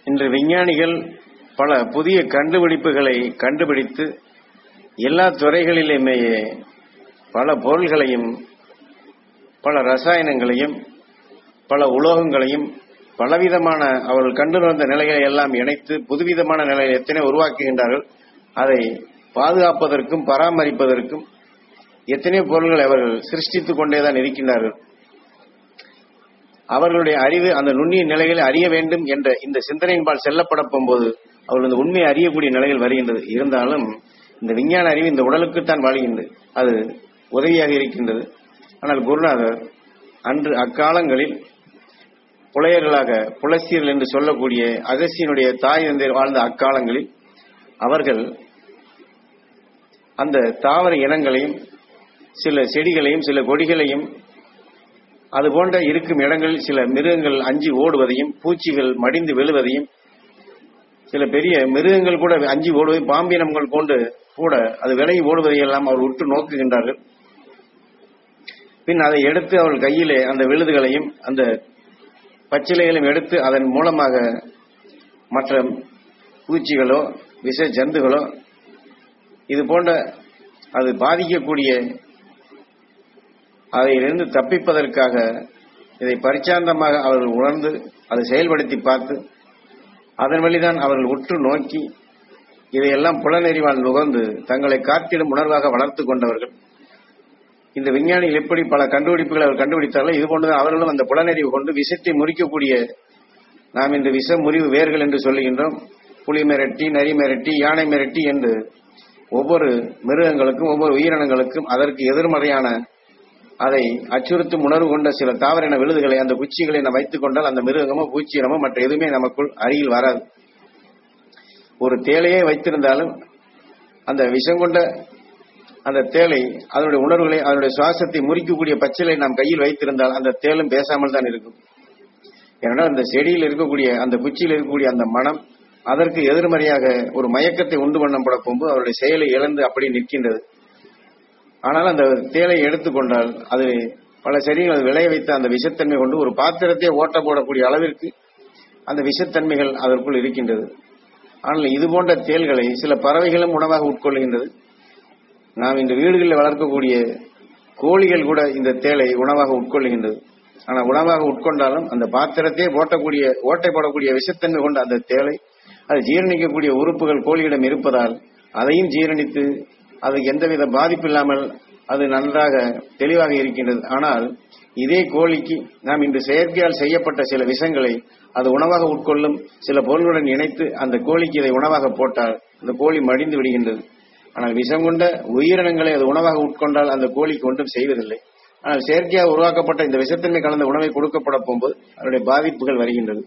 இன்று விஞ்ஞானிகள் பல புதிய கண்டுபிடிப்புகளை கண்டுபிடித்து எல்லா துறைகளிலுமே பல பொருள்களையும் பல ரசாயனங்களையும் பல உலோகங்களையும் பலவிதமான அவர்கள் கண்டு வந்த நிலைகளை எல்லாம் இணைத்து புதுவிதமான நிலையை எத்தனை உருவாக்குகின்றார்கள் அதை பாதுகாப்பதற்கும் பராமரிப்பதற்கும் எத்தனை பொருள்களை அவர்கள் சிருஷ்டித்துக் கொண்டேதான் இருக்கின்றார்கள் அவர்களுடைய அறிவு அந்த நுண்ணிய நிலைகளை அறிய வேண்டும் என்ற இந்த சிந்தனையின்பால் செல்லப்பட போகும்போது அவர்கள் இந்த உண்மையை அறியக்கூடிய நிலைகள் வருகின்றது இருந்தாலும் இந்த விஞ்ஞான அறிவு இந்த உடலுக்குத்தான் வாழ்கின்றது அது உதவியாக இருக்கின்றது ஆனால் குருநாதர் அன்று அக்காலங்களில் புலையர்களாக புலசியர்கள் என்று சொல்லக்கூடிய அகசியனுடைய தாய் தந்தையர் வாழ்ந்த அக்காலங்களில் அவர்கள் அந்த தாவர இனங்களையும் சில செடிகளையும் சில கொடிகளையும் அது போன்ற இருக்கும் இடங்களில் சில மிருகங்கள் அஞ்சி ஓடுவதையும் பூச்சிகள் மடிந்து விழுவதையும் சில பெரிய மிருகங்கள் கூட அஞ்சி ஓடுவதை பாம்பினங்கள் கொண்டு கூட அது விலகி ஓடுவதையெல்லாம் அவர் உற்று நோக்குகின்றார்கள் பின் அதை எடுத்து அவர்கள் கையிலே அந்த விழுதுகளையும் அந்த பச்சிலைகளையும் எடுத்து அதன் மூலமாக மற்ற பூச்சிகளோ விஷ ஜந்துகளோ இது போன்ற அது பாதிக்கக்கூடிய அதையிலிருந்து தப்பிப்பதற்காக இதை பரிச்சாந்தமாக அவர்கள் உணர்ந்து அதை செயல்படுத்தி பார்த்து அதன் வழிதான் அவர்கள் உற்று நோக்கி இதையெல்லாம் புலனெறிவால் நுகர்ந்து தங்களை காத்திடும் உணர்வாக வளர்த்து கொண்டவர்கள் இந்த விஞ்ஞானிகள் எப்படி பல கண்டுபிடிப்புகளை அவர் கண்டுபிடித்தார்கள் இது போன்றுதான் அவர்களும் அந்த புலனறிவு கொண்டு விஷத்தை முறிக்கக்கூடிய நாம் இன்று விஷ முறிவு வேர்கள் என்று சொல்லுகின்றோம் புலி மிரட்டி நரி மிரட்டி யானை மிரட்டி என்று ஒவ்வொரு மிருகங்களுக்கும் ஒவ்வொரு உயிரினங்களுக்கும் அதற்கு எதிர்மறையான அதை அச்சுறுத்தும் உணர்வு கொண்ட சில தாவரின விழுதுகளை அந்த குச்சிகளை நாம் வைத்துக் கொண்டால் அந்த மிருகமோ பூச்சியினமோ மற்ற எதுவுமே நமக்குள் அருகில் வராது ஒரு தேலையே வைத்திருந்தாலும் அந்த விஷம் கொண்ட அந்த தேலை அதனுடைய உணர்வுகளை அதனுடைய சுவாசத்தை முறிக்கக்கூடிய பச்சிலை நாம் கையில் வைத்திருந்தால் அந்த தேலும் பேசாமல் தான் இருக்கும் ஏனென்றால் அந்த செடியில் இருக்கக்கூடிய அந்த குச்சியில் இருக்கக்கூடிய அந்த மனம் அதற்கு எதிர்மறையாக ஒரு மயக்கத்தை உண்டு பண்ணப்பட போகும்போது அவருடைய செயலை இழந்து அப்படி நிற்கின்றது ஆனால் அந்த தேலை எடுத்துக்கொண்டால் அது பல செடிகள் விளைய வைத்த அந்த விஷத்தன்மை கொண்டு ஒரு பாத்திரத்தை ஓட்ட போடக்கூடிய அளவிற்கு அந்த விஷத்தன்மைகள் அதற்குள் இருக்கின்றது ஆனால் இது போன்ற தேல்களை சில பறவைகளும் உணவாக உட்கொள்கின்றது நாம் இந்த வீடுகளில் வளர்க்கக்கூடிய கோழிகள் கூட இந்த தேலை உணவாக உட்கொள்கின்றது ஆனால் உணவாக உட்கொண்டாலும் அந்த பாத்திரத்தையே ஓட்டக்கூடிய ஓட்டை போடக்கூடிய விஷத்தன்மை கொண்ட அந்த தேலை அது ஜீரணிக்கக்கூடிய உறுப்புகள் கோழியிடம் இருப்பதால் அதையும் ஜீரணித்து அதுக்கு எந்தவித பாதிப்பு இல்லாமல் அது நன்றாக தெளிவாக இருக்கின்றது ஆனால் இதே கோழிக்கு நாம் இன்று செயற்கையால் செய்யப்பட்ட சில விஷங்களை அது உணவாக உட்கொள்ளும் சில பொருளுடன் இணைத்து அந்த கோழிக்கு இதை உணவாக போட்டால் அந்த கோழி மடிந்து விடுகின்றது ஆனால் விஷம் கொண்ட உயிரினங்களை அது உணவாக உட்கொண்டால் அந்த கோழிக்கு ஒன்றும் செய்வதில்லை ஆனால் செயற்கையாக உருவாக்கப்பட்ட இந்த விஷத்தன்மை கலந்த உணவை கொடுக்கப்பட போகும்போது அதனுடைய பாதிப்புகள் வருகின்றது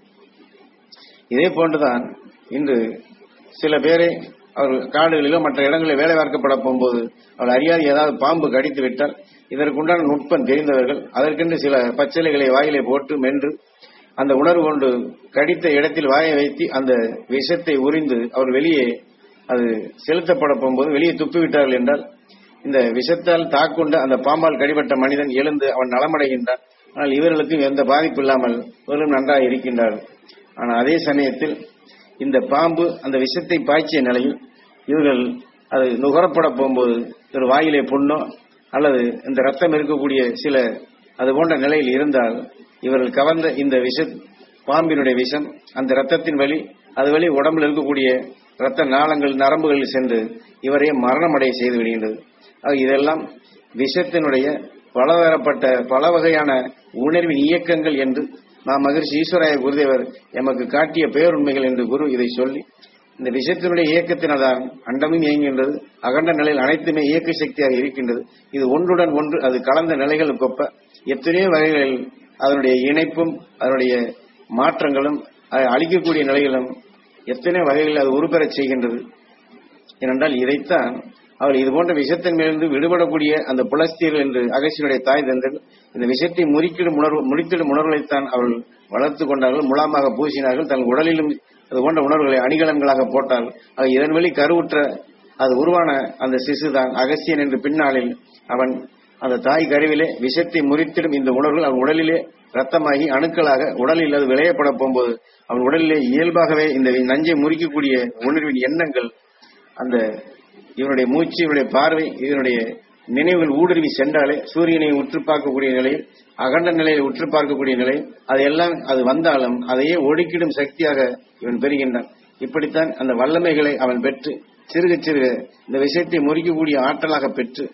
இதே போன்றுதான் இன்று சில பேரை அவர் காடுகளிலோ மற்ற இடங்களில் வேலை பார்க்கப்பட போகும்போது அவர் அறியாது ஏதாவது பாம்பு கடித்து விட்டால் இதற்குண்டான நுட்பம் தெரிந்தவர்கள் அதற்கென்று சில பச்சிலைகளை வாயிலே போட்டு மென்று அந்த உணர்வு கொண்டு கடித்த இடத்தில் வாயை வைத்து அந்த விஷத்தை உறிந்து அவர் வெளியே அது செலுத்தப்பட போகும்போது வெளியே துப்பிவிட்டார்கள் என்றால் இந்த விஷத்தால் தாக்குண்ட அந்த பாம்பால் கடிபட்ட மனிதன் எழுந்து அவன் நலமடைகின்றான் ஆனால் இவர்களுக்கும் எந்த பாதிப்பு இல்லாமல் இவர்களும் நன்றாக இருக்கின்றார்கள் ஆனால் அதே சமயத்தில் இந்த பாம்பு அந்த விஷத்தை பாய்ச்சிய நிலையில் இவர்கள் அது நுகரப்பட போகும்போது ஒரு வாயிலே புண்ணோ அல்லது இந்த ரத்தம் இருக்கக்கூடிய சில அது போன்ற நிலையில் இருந்தால் இவர்கள் கவர்ந்த இந்த விஷ பாம்பினுடைய விஷம் அந்த ரத்தத்தின் வழி அது வழி உடம்பில் இருக்கக்கூடிய ரத்த நாளங்கள் நரம்புகளில் சென்று இவரை மரணமடைய செய்து விடுகின்றது ஆக இதெல்லாம் விஷத்தினுடைய பலதரப்பட்ட பல வகையான உணர்வின் இயக்கங்கள் என்று நாம் மகிழ்ச்சி ஈஸ்வராய குருதேவர் எமக்கு காட்டிய பேருண்மைகள் என்று குரு இதை சொல்லி இந்த விஷயத்தினுடைய இயக்கத்தினதான் அண்டமும் இயங்குகின்றது அகண்ட நிலையில் அனைத்துமே இயக்க சக்தியாக இருக்கின்றது இது ஒன்றுடன் ஒன்று அது கலந்த நிலைகளுக்கு ஒப்ப எத்தனையோ வகைகளில் அதனுடைய இணைப்பும் அதனுடைய மாற்றங்களும் அதை அழிக்கக்கூடிய நிலைகளும் எத்தனை வகைகளில் அது உருப்பெறச் செய்கின்றது ஏனென்றால் இதைத்தான் அவர் இது போன்ற விஷத்தின்மையிலிருந்து விடுபடக்கூடிய அந்த புலஸ்தியர்கள் என்று அகசியனுடைய தாய் தந்தர்கள் இந்த விஷத்தை முறிக்கிடும் உணர்வு முறித்திடும் உணர்வுகளைத்தான் அவர்கள் வளர்த்து கொண்டார்கள் முலாமாக பூசினார்கள் தங்கள் உடலிலும் அது போன்ற உணர்வுகளை அணிகலன்களாக போட்டார்கள் அது இதன் வழி கருவுற்ற அது உருவான அந்த சிசுதான் அகசியன் என்று பின்னாளில் அவன் அந்த தாய் கருவிலே விஷத்தை முறித்திடும் இந்த உணர்வுகள் அவன் உடலிலே ரத்தமாகி அணுக்களாக உடலில் அது விளையப்பட போகும்போது அவன் உடலிலே இயல்பாகவே இந்த நஞ்சை முறிக்கக்கூடிய உணர்வின் எண்ணங்கள் அந்த இவனுடைய மூச்சு இவனுடைய பார்வை இதனுடைய நினைவுகள் ஊடுருவி சென்றாலே சூரியனை உற்று பார்க்கக்கூடிய நிலையில் அகண்ட நிலையில் உற்று பார்க்கக்கூடிய நிலை அதையெல்லாம் அது வந்தாலும் அதையே ஒடுக்கிடும் சக்தியாக இவன் பெறுகின்றான் இப்படித்தான் அந்த வல்லமைகளை அவன் பெற்று சிறுக சிறுக இந்த விஷயத்தை முறிக்கக்கூடிய ஆற்றலாக பெற்று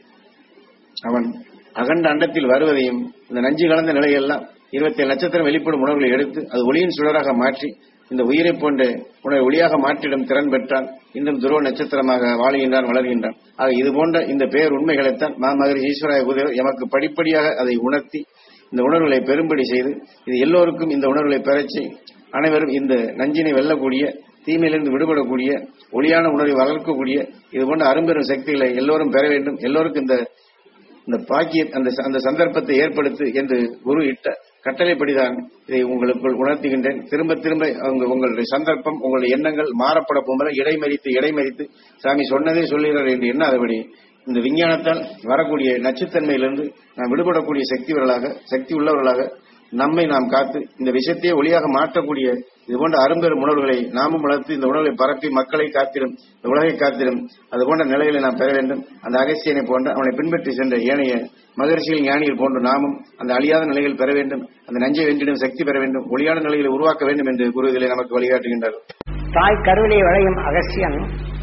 அவன் அகண்ட அண்டத்தில் வருவதையும் இந்த நஞ்சு கலந்த நிலையெல்லாம் இருபத்தி ஏழு நட்சத்திரம் வெளிப்படும் உணர்வுகளை எடுத்து அது ஒளியின் சுடராக மாற்றி இந்த உயிரை போன்ற உணவை ஒளியாக மாற்றிடும் திறன் பெற்றான் இன்னும் துருவ நட்சத்திரமாக வாழுகின்றான் வளர்கின்றான் ஆக இது போன்ற இந்த பெயர் உண்மைகளைத்தான் மாமகரி ஈஸ்வராய குருதேவர் எமக்கு படிப்படியாக அதை உணர்த்தி இந்த உணர்வுகளை பெரும்படி செய்து இது எல்லோருக்கும் இந்த உணர்வுகளை பெறச்சி அனைவரும் இந்த நஞ்சினை வெல்லக்கூடிய தீமையிலிருந்து விடுபடக்கூடிய ஒளியான உணர்வை வளர்க்கக்கூடிய இது போன்ற அரும்பெரும் சக்திகளை எல்லோரும் பெற வேண்டும் எல்லோருக்கும் இந்த இந்த பாக்கிய அந்த அந்த சந்தர்ப்பத்தை ஏற்படுத்து என்று குரு இட்ட கட்டளைப்படிதான் இதை உங்களுக்குள் உணர்த்துகின்றேன் திரும்ப திரும்ப அவங்க உங்களுடைய சந்தர்ப்பம் உங்களுடைய எண்ணங்கள் மாறப்பட போகும்போது இடைமறித்து இடைமறித்து சாமி சொன்னதே சொல்லுகிறார் என்று எண்ணாதபடி இந்த விஞ்ஞானத்தால் வரக்கூடிய நச்சுத்தன்மையிலிருந்து நாம் விடுபடக்கூடிய சக்திவர்களாக சக்தி உள்ளவர்களாக நம்மை நாம் காத்து இந்த விஷயத்தையே ஒளியாக மாற்றக்கூடிய இது போன்ற அரும்பெரும் உணர்வுகளை நாமும் வளர்த்து இந்த உணர்வுகளை பரப்பி மக்களை காத்திடும் இந்த உலகை காத்திடும் அது போன்ற நிலைகளை நாம் பெற வேண்டும் அந்த அகசியனை போன்ற அவனை பின்பற்றி சென்ற ஏனைய மகர்ஷிகள் ஞானிகள் போன்ற நாமும் அந்த அழியாத நிலைகள் பெற வேண்டும் அந்த நஞ்சை வென்றிடும் சக்தி பெற வேண்டும் ஒளியான நிலைகளை உருவாக்க வேண்டும் என்று குருவிகளை நமக்கு வழிகாட்டுகின்றார் தாய் கருவிலை விளையும் அகசியன்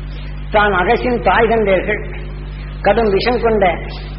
தான் அகசியின் தாய் தந்தையர்கள் கடும் விஷம் கொண்ட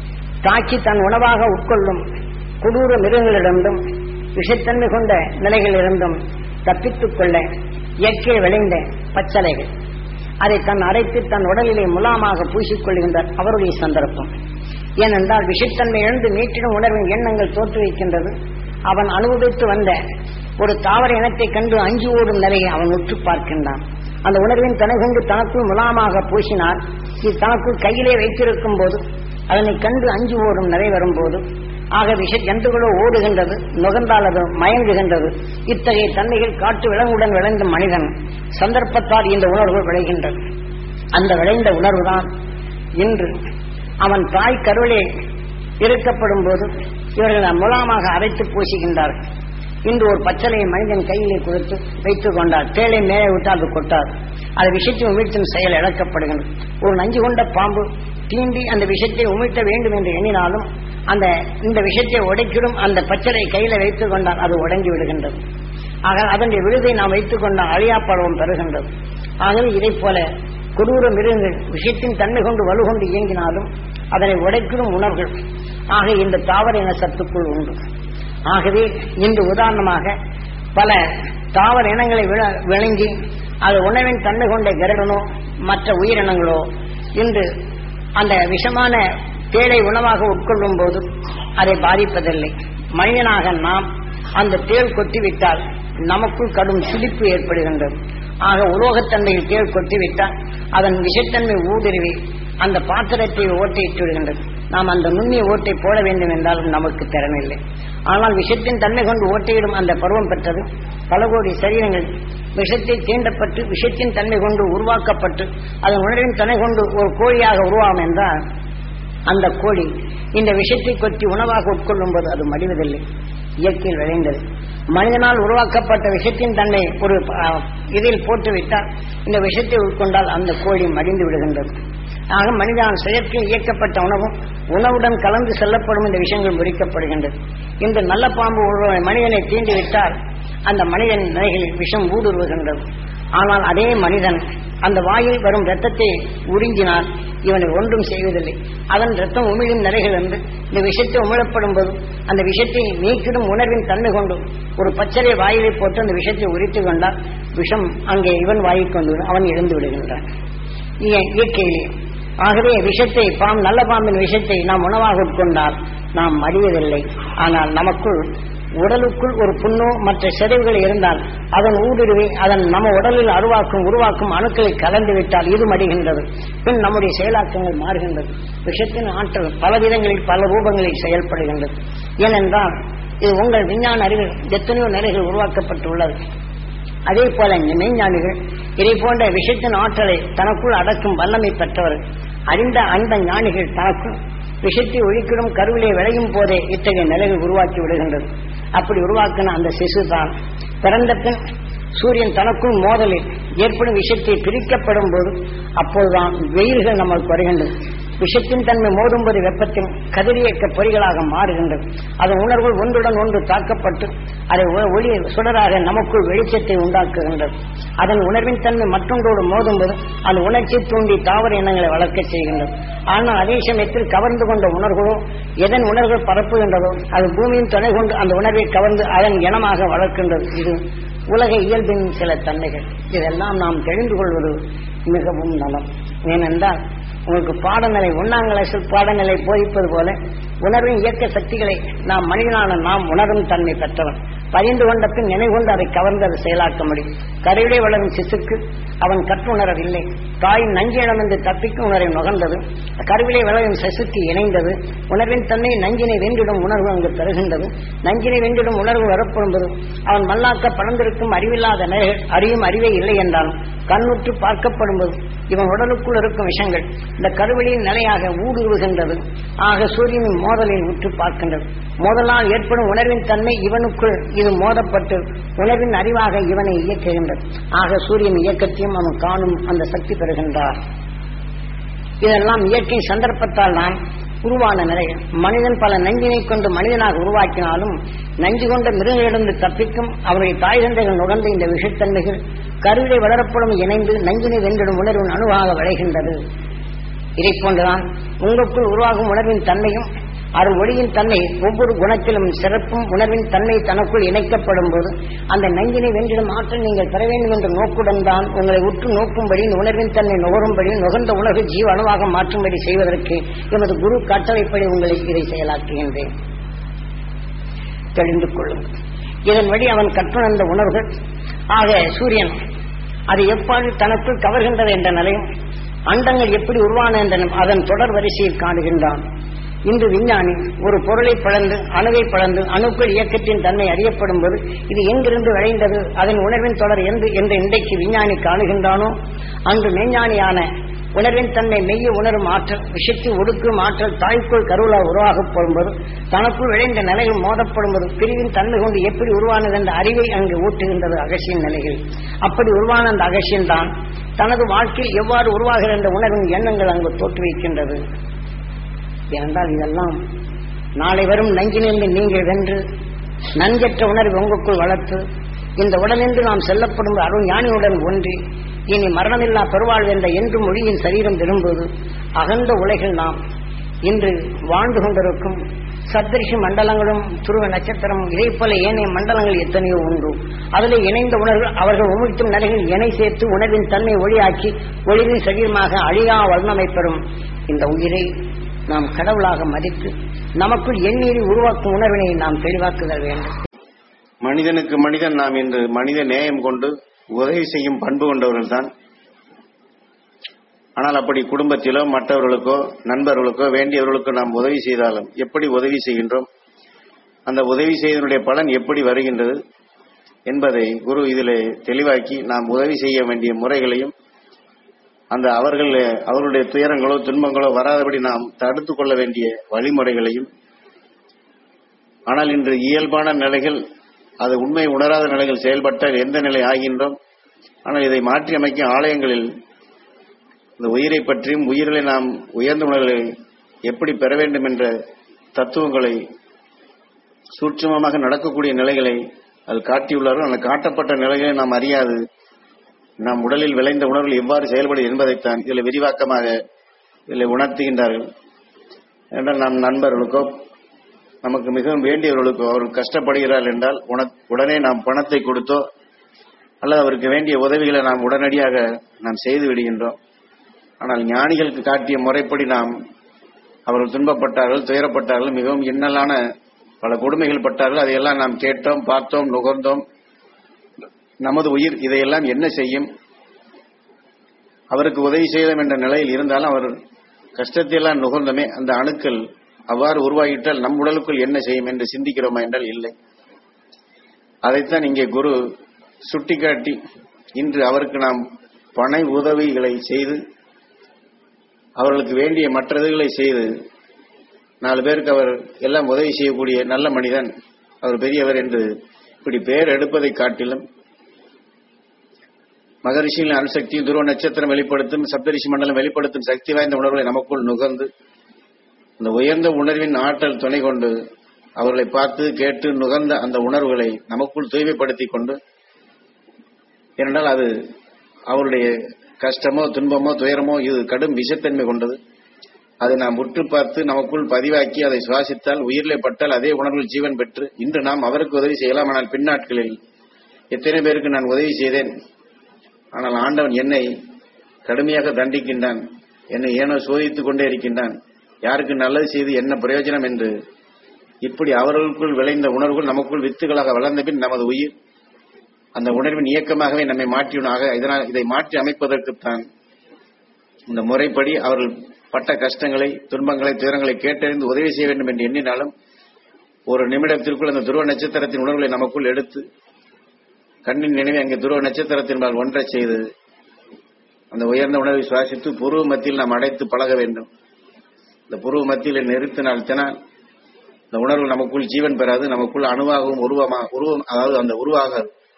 தாக்கி தன் உணவாக உட்கொள்ளும் கொடூர மிருகங்களிலிருந்தும் விஷத்தன்மை கொண்ட நிலைகளிலிருந்தும் தப்பித்துக் கொள்ள இயற்கை விளைந்த பச்சலைகள் அதை தன் அரைத்து தன் உடலிலே முலாமாக பூசிக்கொள்கின்றார் அவருடைய சந்தர்ப்பம் ஏனென்றால் விஷத்தன்மை எழுந்து மீட்டிடும் உணர்வின் எண்ணங்கள் தோற்று வைக்கின்றது அவன் அனுபவித்து வந்த ஒரு தாவர இனத்தை கண்டு அஞ்சு ஓடும் நிலையை அவன் உற்று பார்க்கின்றான் அந்த உணர்வின் தனை கொண்டு தனக்குள் முலாமாக பூசினார் இது தனக்குள் கையிலே வைத்திருக்கும் போது அதனை கண்டு அஞ்சு ஓடும் நிலை வரும்போது ஆக விஷ ஜந்துகளோ ஓடுகின்றது நுகர்ந்தால் அது மயங்குகின்றது இத்தகைய தன்மைகள் காட்டு விலங்குடன் விளைந்த மனிதன் சந்தர்ப்பத்தால் இந்த உணர்வுகள் விளைகின்றது அந்த விளைந்த உணர்வுதான் இன்று அவன் தாய் கருவிலே இருக்கப்படும் போது இவர்கள் முலாமாக அரைத்து பூசுகின்றார்கள் இன்று ஒரு பச்சளையை மனிதன் கையிலே கொடுத்து வைத்துக் கொண்டார் தேளை மேலே விட்டு அது கொட்டார் அது விஷத்தை உமிழ்த்தும் செயல் இழக்கப்படுகின்றது ஒரு நஞ்சு கொண்ட பாம்பு தீண்டி அந்த விஷத்தை உமிழ்த்த வேண்டும் என்று எண்ணினாலும் அந்த இந்த விஷத்தை உடைக்கிடும் அந்த பச்சளை கையில வைத்துக் கொண்டால் அது உடங்கி விடுகின்றது ஆக அதனுடைய விழுதை நாம் வைத்துக் கொண்டால் அழியா பருவம் பெறுகின்றது ஆகவே இதை போல கொடூர மிருகங்கள் விஷயத்தின் தன்மை கொண்டு வலுகொண்டு இயங்கினாலும் அதனை உடைக்கிடும் உணர்வுகள் ஆக இந்த தாவர இன சத்துக்குள் உண்டு ஆகவே இன்று உதாரணமாக பல தாவர இனங்களை விள- விளங்கி அது உணவின் தன்மை கொண்ட கருடனோ மற்ற உயிரினங்களோ இன்று அந்த விஷமான தேளை உணவாக உட்கொள்ளும் போது அதை பாதிப்பதில்லை மனிதனாக நாம் அந்த தேள் கொட்டிவிட்டால் நமக்குள் கடும் சிலிப்பு ஏற்படுகின்றது ஆக உலோகத்தன்மையில் தேள் கொட்டிவிட்டால் அதன் விஷத்தன்மை ஊடுருவி அந்த பாத்திரத்தை ஓட்டையிட்டு விடுகின்றது நாம் அந்த நுண்ணிய ஓட்டை போட வேண்டும் என்றாலும் நமக்கு திறனில்லை ஆனால் விஷத்தின் தன்மை கொண்டு ஓட்டையிடும் அந்த பருவம் பெற்றது பல கோடி சரீரங்கள் விஷத்தை தீண்டப்பட்டு விஷத்தின் தன்மை கொண்டு உருவாக்கப்பட்டு அதன் உணர்வின் தன்மை கொண்டு ஒரு கோழியாக உருவாகும் என்றால் அந்த கோழி இந்த விஷத்தை கொத்தி உணவாக உட்கொள்ளும் போது அது மடிவதில்லை இயற்கையில் விளைந்தது மனிதனால் உருவாக்கப்பட்ட விஷத்தின் தன்னை ஒரு அஹ், இதில் போட்டுவிட்டால் இந்த விஷத்தை உட்கொண்டால் அந்த கோழி மடிந்து விடுகின்றது ஆக மனிதனால் செயற்கையில் இயக்கப்பட்ட உணவும் உணவுடன் கலந்து செல்லப்படும் இந்த விஷயங்கள் முறிக்கப்படுகின்றது இந்த நல்ல பாம்பு ஒரு மனிதனை தீண்டிவிட்டால் அந்த மனிதன் நிலைகளில் விஷம் ஊடுருவுகின்றது ஆனால் அதே மனிதன் அந்த வாயில் வரும் இரத்தத்தை உறிஞ்சினால் இவனை ஒன்றும் செய்வதில்லை அதன் ரத்தம் உமிழும் நிலைகள் என்று இந்த விஷத்தை உமிழப்படும் போது அந்த விஷத்தை நீக்கிடும் உணர்வின் தன்மை கொண்டு ஒரு பச்சரை வாயிலை போட்டு அந்த விஷத்தை உரித்து கொண்டால் விஷம் அங்கே இவன் வாயில் கொண்டு வரும், அவன் இழந்து விடுகின்றான் இய- இயற்கையிலே ஆகவே விஷத்தை பாம் நல்ல பாம்பின் விஷத்தை நாம் உணவாக உட்கொண்டால் நாம் மடிவதில்லை ஆனால் நமக்குள் உடலுக்குள் ஒரு புண்ணோ மற்ற செறிவுகள் இருந்தால் அதன் ஊடுருவி அதன் நம்ம உடலில் அருவாக்கும் உருவாக்கும் அணுக்களை கலந்து விட்டால் இது மடிகின்றது பின் நம்முடைய செயலாக்கங்கள் மாறுகின்றது விஷத்தின் ஆற்றல் பல விதங்களில் பல ரூபங்களில் செயல்படுகின்றது ஏனென்றால் இது உங்கள் விஞ்ஞான அறிவில் எத்தனையோ நிலைகள் உருவாக்கப்பட்டுள்ளது அதே போல இந்த மெய்ஞானிகள் இதை போன்ற விஷயத்தின் ஆற்றலை தனக்குள் அடக்கும் வல்லமை பெற்றவர் அறிந்த அந்த ஞானிகள் தனக்குள் விஷத்தை ஒழிக்கிடும் கருவிலே விளையும் போதே இத்தகைய நிலைகள் உருவாக்கி விடுகின்றது அப்படி உருவாக்கின அந்த சிசு தான் பிறந்த பின் சூரியன் தனக்குள் மோதலில் ஏற்படும் விஷயத்தை பிரிக்கப்படும் போது அப்போதுதான் வெயில்கள் நமக்கு வருகின்றது விஷத்தின் தன்மை மோதும்போது வெப்பத்தின் கதிரியக்க பொறிகளாக மாறுகின்றது அதன் உணர்வுகள் ஒன்றுடன் ஒன்று தாக்கப்பட்டு அதை ஒ- ஒளி சுடராக நமக்குள் வெளிச்சத்தை உண்டாக்குகின்றது அதன் உணர்வின் தன்மை மற்றொன்றோடு மோதும்போது அந்த உணர்ச்சி தூண்டி தாவர இனங்களை வளர்க்க செய்கின்றது ஆனால் அதே சமயத்தில் கவர்ந்து கொண்ட உணர்வுகளோ எதன் உணர்வுகள் பரப்புகின்றதோ அது பூமியின் துணை கொண்டு அந்த உணர்வை கவர்ந்து அதன் இனமாக வளர்க்கின்றது இது உலக இயல்பின் சில தன்மைகள் இதெல்லாம் நாம் தெரிந்து கொள்வது மிகவும் நலம் ஏனென்றால் உங்களுக்கு பாடநிலை ஒன்னாம் கிளாஸில் பாடநிலை போதிப்பது போல உணர்வின் இயக்க சக்திகளை நாம் மனிதனான நாம் உணரும் தன்மை பெற்றவன் பதிந்து கொண்ட பின் நினைவு கொண்டு அதை கவர்ந்து அதை செயலாக்க முடியும் கருவிலே வளரும் சிசுக்கு அவன் கற்றுணரவில்லை தாயின் நஞ்சிடமிருந்து தப்பிக்கும் உணரை நுகர்ந்தது கருவிலே வளரும் சிசுக்கு இணைந்தது உணர்வின் தன்மை நஞ்சினை வென்றிடும் உணர்வு அங்கு பெறுகின்றது நஞ்சினை வென்றிடும் உணர்வு வரப்படும்போது அவன் மல்லாக்க பறந்திருக்கும் அறிவில்லாத நிலைகள் அறியும் அறிவே இல்லை என்றாலும் கண்ணுற்று பார்க்கப்படும்போது இவன் உடலுக்குள் இருக்கும் விஷங்கள் இந்த கருவெளியின் நிலையாக ஊடுருவுகின்றது ஆக சூரியனின் மோதலில் உற்று பார்க்கின்றது மோதலால் ஏற்படும் உணர்வின் தன்மை இவனுக்குள் இது மோதப்பட்டு உணர்வின் அறிவாக இவனை இயக்குகின்றது ஆக சூரியன் இயக்கத்தையும் அவன் காணும் அந்த சக்தி பெறுகின்றார் இதெல்லாம் இயற்கை சந்தர்ப்பத்தால் தான் உருவான நிலை மனிதன் பல நஞ்சினை கொண்டு மனிதனாக உருவாக்கினாலும் நஞ்சு கொண்ட மிருகங்களிடந்து தப்பிக்கும் அவருடைய தாய் தந்தைகள் நுகர்ந்த இந்த விஷத்தன்மைகள் கருவிலை வளரப்படும் இணைந்து நஞ்சினை வென்றிடும் உணர்வின் அணுவாக விளைகின்றது இதை போன்றுதான் உங்களுக்குள் உருவாகும் உணர்வின் தன்மையும் அருள் ஒளியின் தன்மை ஒவ்வொரு குணத்திலும் சிறப்பும் உணர்வின் தன்மை தனக்குள் இணைக்கப்படும் போது அந்த நஞ்சினை வென்றிடும் ஆற்றல் நீங்கள் பெற வேண்டும் என்ற நோக்குடன் தான் உங்களை உற்று நோக்கும்படி இந்த உணர்வின் தன்மை நுகரும்படி நுகர்ந்த உணர்வு ஜீவ அணுவாக மாற்றும்படி செய்வதற்கு எமது குரு கட்டளைப்படி உங்களை இதை செயலாக்குகின்றேன் தெரிந்து கொள்ளுங்கள் இதன் வழி அவன் கற்றுணர்ந்த உணர்வுகள் ஆக சூரியன் அது எவ்வாறு தனக்குள் கவர்கின்றது என்ற நிலையும் அண்டங்கள் எப்படி உருவான என்ற அதன் தொடர் வரிசையில் காணுகின்றான் இன்று விஞ்ஞானி ஒரு பொருளை பிளந்து அணுவை பிளந்து அணுக்கள் இயக்கத்தின் தன்மை அறியப்படும் போது இது எங்கிருந்து விளைந்தது அதன் உணர்வின் தொடர் என்று என்று இன்றைக்கு விஞ்ஞானி காணுகின்றானோ அன்று மெய்ஞானியான உணர்வின் தன்மை மெய்ய உணரும் ஆற்றல் விஷயத்தை ஒடுக்கும் ஆற்றல் தாய்க்குள் கருவிழா உருவாகப்படும் போது தனக்குள் விளைந்த நிலைகள் மோதப்படும் போது பிரிவின் தன்மை கொண்டு எப்படி உருவானது என்ற அறிவை அங்கு ஊட்டுகின்றது அகசியின் நிலைகள் அப்படி உருவான அந்த அகசியன் தான் தனது வாழ்க்கையில் எவ்வாறு உருவாகிற என்ற உணர்வின் எண்ணங்கள் அங்கு தோற்றுவிக்கின்றது ஏனென்றால் இதெல்லாம் நாளை வரும் நஞ்சினிலிருந்து நீங்கள் வென்று நஞ்சற்ற உணர்வு உங்களுக்குள் வளர்த்து இந்த உடனின்று நாம் செல்லப்படும் அருள் ஞானியுடன் ஒன்றி இனி மரணமில்லா பெருவாழ்வு என்ற என்று மொழியின் சரீரம் பெறும்போது அகன்ற உலகில் நாம் இன்று வாழ்ந்து கொண்டிருக்கும் சப்தரிஷி மண்டலங்களும் துருவ நட்சத்திரம் இதே போல ஏனைய மண்டலங்கள் எத்தனையோ உண்டு அதில் இணைந்த உணர்வு அவர்கள் உமிழ்த்தும் நிலைகள் இணை சேர்த்து உணர்வின் தன்மை ஒளியாக்கி ஒளிவின் சரீரமாக அழியா வர்ணமை பெறும் இந்த உயிரை நாம் கடவுளாக மதித்து நமக்குள் எண்ணீரை உருவாக்கும் உணர்வினை நாம் தெளிவாக்குதல் வேண்டும் மனிதனுக்கு மனிதன் நாம் இன்று மனித நேயம் கொண்டு உதவி செய்யும் பண்பு கொண்டவர்கள் தான் ஆனால் அப்படி குடும்பத்திலோ மற்றவர்களுக்கோ நண்பர்களுக்கோ வேண்டியவர்களுக்கோ நாம் உதவி செய்தாலும் எப்படி உதவி செய்கின்றோம் அந்த உதவி செய்தனுடைய பலன் எப்படி வருகின்றது என்பதை குரு இதிலே தெளிவாக்கி நாம் உதவி செய்ய வேண்டிய முறைகளையும் அந்த அவர்கள் அவர்களுடைய துயரங்களோ துன்பங்களோ வராதபடி நாம் தடுத்து கொள்ள வேண்டிய வழிமுறைகளையும் ஆனால் இன்று இயல்பான நிலைகள் அது உண்மை உணராத நிலைகள் செயல்பட்டால் எந்த நிலை ஆகின்றோம் ஆனால் இதை மாற்றி அமைக்கும் ஆலயங்களில் இந்த உயிரை பற்றியும் உயிர்களை நாம் உயர்ந்த உணர்வுகளை எப்படி பெற வேண்டும் என்ற தத்துவங்களை சூட்சுமமாக நடக்கக்கூடிய நிலைகளை அது காட்டியுள்ளார்கள் அந்த காட்டப்பட்ட நிலைகளை நாம் அறியாது நம் உடலில் விளைந்த உணர்வுகள் எவ்வாறு செயல்படும் என்பதைத்தான் இதில் விரிவாக்கமாக இதில் உணர்த்துகின்றார்கள் என்றால் நம் நண்பர்களுக்கோ நமக்கு மிகவும் வேண்டியவர்களுக்கோ அவர்கள் கஷ்டப்படுகிறார்கள் என்றால் உன- உடனே நாம் பணத்தை கொடுத்தோ அல்லது அவருக்கு வேண்டிய உதவிகளை நாம் உடனடியாக நாம் செய்து விடுகின்றோம் ஆனால் ஞானிகளுக்கு காட்டிய முறைப்படி நாம் அவர்கள் துன்பப்பட்டார்கள் துயரப்பட்டார்கள் மிகவும் இன்னலான பல கொடுமைகள் பட்டார்கள் அதையெல்லாம் நாம் கேட்டோம் பார்த்தோம் நுகர்ந்தோம் நமது உயிர் இதையெல்லாம் என்ன செய்யும் அவருக்கு உதவி செய்தோம் என்ற நிலையில் இருந்தாலும் அவர் கஷ்டத்தையெல்லாம் நுகர்ந்தமே அந்த அணுக்கள் அவ்வாறு உருவாகிவிட்டால் நம் உடலுக்குள் என்ன செய்யும் என்று சிந்திக்கிறோமா என்றால் இல்லை அதைத்தான் இங்கே குரு சுட்டிக்காட்டி இன்று அவருக்கு நாம் பண உதவிகளை செய்து அவர்களுக்கு வேண்டிய மற்றதுகளை செய்து நாலு பேருக்கு அவர் எல்லாம் உதவி செய்யக்கூடிய நல்ல மனிதன் அவர் பெரியவர் என்று இப்படி பெயர் எடுப்பதை காட்டிலும் மகரிஷியின் அணுசக்தியும் துருவ நட்சத்திரம் வெளிப்படுத்தும் சப்தரிஷி மண்டலம் வெளிப்படுத்தும் சக்தி வாய்ந்த உணர்வுகளை நமக்குள் நுகர்ந்து அந்த உயர்ந்த உணர்வின் ஆற்றல் துணை கொண்டு அவர்களை பார்த்து கேட்டு நுகர்ந்த அந்த உணர்வுகளை நமக்குள் தூய்மைப்படுத்திக் கொண்டு ஏனென்றால் அது அவருடைய கஷ்டமோ துன்பமோ துயரமோ இது கடும் விஷத்தன்மை கொண்டது அதை நாம் உற்று பார்த்து நமக்குள் பதிவாக்கி அதை சுவாசித்தால் உயிரிலே பட்டால் அதே உணர்வில் ஜீவன் பெற்று இன்று நாம் அவருக்கு உதவி செய்யலாம் ஆனால் பின்னாட்களில் எத்தனை பேருக்கு நான் உதவி செய்தேன் ஆனால் ஆண்டவன் என்னை கடுமையாக தண்டிக்கின்றான் என்னை ஏனோ சோதித்துக் கொண்டே இருக்கின்றான் யாருக்கு நல்லது செய்து என்ன பிரயோஜனம் என்று இப்படி அவர்களுக்குள் விளைந்த உணர்வுகள் நமக்குள் வித்துகளாக வளர்ந்த பின் நமது உயிர் அந்த உணர்வின் இயக்கமாகவே நம்மை மாற்றினாக இதனால் இதை மாற்றி அமைப்பதற்குத்தான் இந்த முறைப்படி அவர்கள் பட்ட கஷ்டங்களை துன்பங்களை துயரங்களை கேட்டறிந்து உதவி செய்ய வேண்டும் என்று எண்ணினாலும் ஒரு நிமிடத்திற்குள் அந்த துருவ நட்சத்திரத்தின் உணர்வுகளை நமக்குள் எடுத்து கண்ணின் நினைவை அங்கே துருவ நட்சத்திரத்தின்பால் ஒன்றச் செய்து அந்த உயர்ந்த உணர்வை சுவாசித்து புருவ மத்தியில் நாம் அடைத்து பழக வேண்டும் இந்த புருவ மத்தியில் நிறுத்தினால்தான் இந்த உணர்வு நமக்குள் ஜீவன் பெறாது நமக்குள் அணுவாகவும் உருவமா உருவம் அதாவது அந்த உருவாக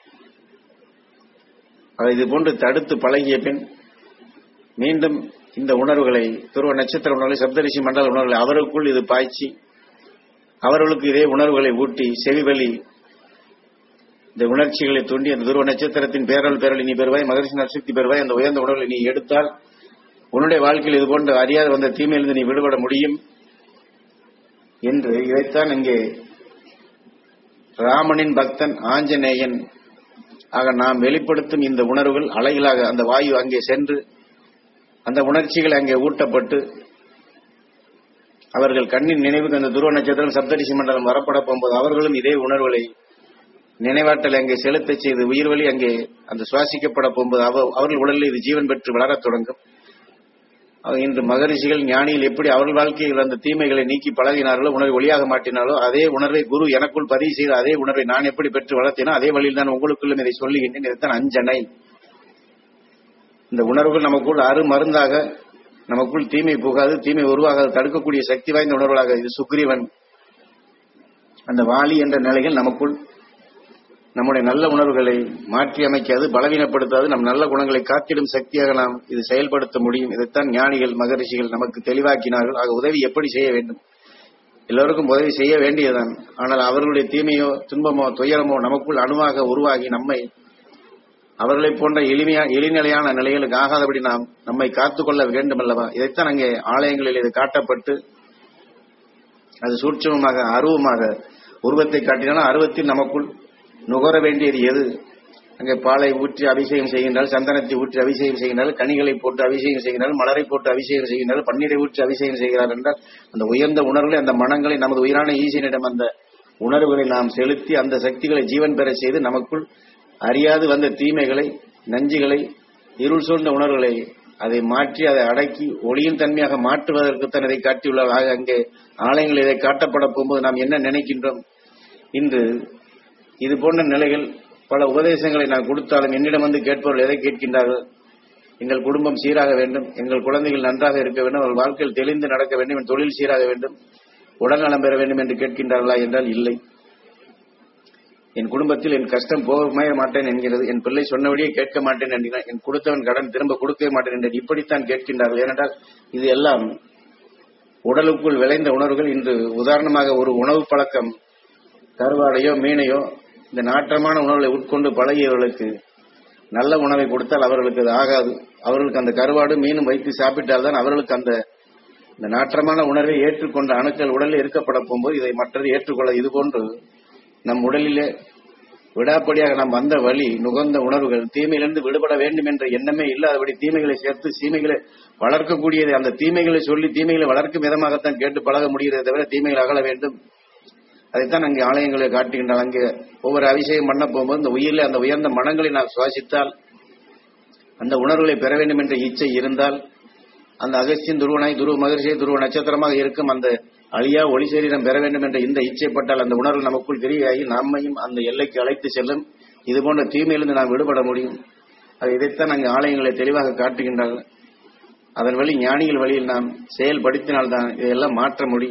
அதை இது போன்று தடுத்து பழகிய பின் மீண்டும் இந்த உணர்வுகளை துருவ நட்சத்திர உணர்வுகளை சப்தரிஷி மண்டல உணர்வுகளை அவருக்குள் இது பாய்ச்சி அவர்களுக்கு இதே உணர்வுகளை ஊட்டி செவிவழி இந்த உணர்ச்சிகளை தூண்டி அந்த துருவ நட்சத்திரத்தின் பேரல் பேரல் நீ பெறுவாய் மகரிஷி நட்சத்திர பெறுவாய் அந்த உயர்ந்த உணர்வுகளை நீ எடுத்தால் உன்னுடைய வாழ்க்கையில் இது போன்று அறியாத வந்த தீமையிலிருந்து நீ விடுபட முடியும் என்று இதைத்தான் இங்கே ராமனின் பக்தன் ஆஞ்சநேயன் ஆக நாம் வெளிப்படுத்தும் இந்த உணர்வுகள் அலைகளாக அந்த வாயு அங்கே சென்று அந்த உணர்ச்சிகள் அங்கே ஊட்டப்பட்டு அவர்கள் கண்ணின் நினைவுக்கு அந்த துருவ நட்சத்திரம் சப்தரிஷி மண்டலம் வரப்பட போகும்போது அவர்களும் இதே உணர்வுகளை நினைவாற்றல் அங்கே செலுத்தச் செய்து உயிர் வழி அங்கே அந்த சுவாசிக்கப்பட போகும்போது அவ- அவர்கள் உடலில் இது ஜீவன் பெற்று வளரத் தொடங்கும் ஆக இன்று மகரிஷிகள் ஞானியில் எப்படி அவர்கள் வாழ்க்கையில் அந்த தீமைகளை நீக்கி பழகினார்களோ உணர்வை ஒளியாக மாட்டினாலோ அதே உணர்வை குரு எனக்குள் பதிவு செய்த அதே உணர்வை நான் எப்படி பெற்று வளர்த்தேனோ அதே வழியில் தான் உங்களுக்குள்ளும் இதை சொல்லுகின்றேன் இதைத்தான் அஞ்சனை இந்த உணர்வுகள் நமக்குள் அரு மருந்தாக நமக்குள் தீமை புகாது தீமை உருவாகாது தடுக்கக்கூடிய சக்தி வாய்ந்த உணர்வுகளாக இது சுக்ரீவன் அந்த வாலி என்ற நிலையில் நமக்குள் நம்முடைய நல்ல உணர்வுகளை மாற்றி அமைக்காது பலவீனப்படுத்தாது நம் நல்ல குணங்களை காத்திடும் சக்தியாக நாம் இது செயல்படுத்த முடியும் இதைத்தான் ஞானிகள் மகரிஷிகள் நமக்கு தெளிவாக்கினார்கள் ஆக உதவி எப்படி செய்ய வேண்டும் எல்லோருக்கும் உதவி செய்ய வேண்டியதுதான் ஆனால் அவர்களுடைய தீமையோ துன்பமோ துயரமோ நமக்குள் அணுவாக உருவாகி நம்மை அவர்களைப் போன்ற எளிமையா எளிநிலையான நிலைகளுக்கு ஆகாதபடி நாம் நம்மை காத்துக்கொள்ள வேண்டும் அல்லவா இதைத்தான் அங்கே ஆலயங்களில் இது காட்டப்பட்டு அது சூட்சமமாக அருவமாக உருவத்தை காட்டினாலும் அருவத்தில் நமக்குள் நுகர வேண்டியது எது அங்கே பாலை ஊற்றி அபிஷேகம் செய்கின்றால் சந்தனத்தை ஊற்றி அபிஷேகம் செய்கின்றால் கனிகளை போட்டு அபிஷேகம் செய்கின்றால் மலரை போட்டு அபிஷேகம் செய்கின்றால் பன்னீரை ஊற்றி அபிஷேகம் செய்கிறார் என்றால் அந்த உயர்ந்த உணர்வுகளை அந்த மனங்களை நமது உயிரான ஈசனிடம் அந்த உணர்வுகளை நாம் செலுத்தி அந்த சக்திகளை ஜீவன் பெற செய்து நமக்குள் அறியாது வந்த தீமைகளை நஞ்சுகளை இருள் சூழ்ந்த உணர்வுகளை அதை மாற்றி அதை அடக்கி ஒளியின் தன்மையாக மாற்றுவதற்குத்தான் இதை காட்டியுள்ளார் ஆக அங்கே ஆலயங்கள் இதை காட்டப்பட போகும்போது நாம் என்ன நினைக்கின்றோம் இன்று இது போன்ற நிலைகள் பல உபதேசங்களை நான் கொடுத்தாலும் என்னிடம் வந்து கேட்பவர்கள் எதை கேட்கின்றார்கள் எங்கள் குடும்பம் சீராக வேண்டும் எங்கள் குழந்தைகள் நன்றாக இருக்க வேண்டும் அவர்கள் வாழ்க்கையில் தெளிந்து நடக்க வேண்டும் என் தொழில் சீராக வேண்டும் உடல்நலம் பெற வேண்டும் என்று கேட்கின்றார்களா என்றால் இல்லை என் குடும்பத்தில் என் கஷ்டம் போகவே மாட்டேன் என்கிறது என் பிள்ளை சொன்னபடியே கேட்க மாட்டேன் என்கிறான் என் கொடுத்தவன் கடன் திரும்ப கொடுக்கவே மாட்டேன் என்று இப்படித்தான் கேட்கின்றார்கள் ஏனென்றால் இது எல்லாம் உடலுக்குள் விளைந்த உணர்வுகள் இன்று உதாரணமாக ஒரு உணவு பழக்கம் கருவாடையோ மீனையோ இந்த நாற்றமான உணவுகளை உட்கொண்டு பழகியவர்களுக்கு நல்ல உணவை கொடுத்தால் அவர்களுக்கு அது ஆகாது அவர்களுக்கு அந்த கருவாடு மீனும் வைத்து சாப்பிட்டால்தான் அவர்களுக்கு அந்த இந்த நாற்றமான உணர்வை ஏற்றுக்கொண்ட அணுக்கள் உடலில் இருக்கப்பட போகும்போது இதை மற்றது ஏற்றுக்கொள்ள இது போன்று நம் உடலிலே விடாப்படியாக நாம் வந்த வழி நுகர்ந்த உணர்வுகள் தீமையிலிருந்து விடுபட வேண்டும் என்ற எண்ணமே இல்லாதபடி தீமைகளை சேர்த்து தீமைகளை வளர்க்கக்கூடியது அந்த தீமைகளை சொல்லி தீமைகளை வளர்க்கும் விதமாகத்தான் கேட்டு பழக முடிகிறதே தவிர தீமைகள் அகல வேண்டும் அதைத்தான் அங்கே ஆலயங்களை காட்டுகின்றால் அங்கே ஒவ்வொரு அபிஷேகம் பண்ண போகும்போது இந்த உயிரில் அந்த உயர்ந்த மனங்களை நாம் சுவாசித்தால் அந்த உணர்வுகளை பெற வேண்டும் என்ற இச்சை இருந்தால் அந்த அகஸ்தியன் துருவனாய் துருவ மகிழ்ச்சியை துருவ நட்சத்திரமாக இருக்கும் அந்த அழியா ஒளி சரீரம் பெற வேண்டும் என்ற இந்த இச்சைப்பட்டால் அந்த உணர்வு நமக்குள் தெரியாகி நம்மையும் அந்த எல்லைக்கு அழைத்து செல்லும் இது போன்ற தீமையிலிருந்து நாம் விடுபட முடியும் அது இதைத்தான் அங்கே ஆலயங்களை தெளிவாக காட்டுகின்றார்கள் அதன் வழி ஞானிகள் வழியில் நாம் செயல்படுத்தினால்தான் இதையெல்லாம் மாற்ற முடியும்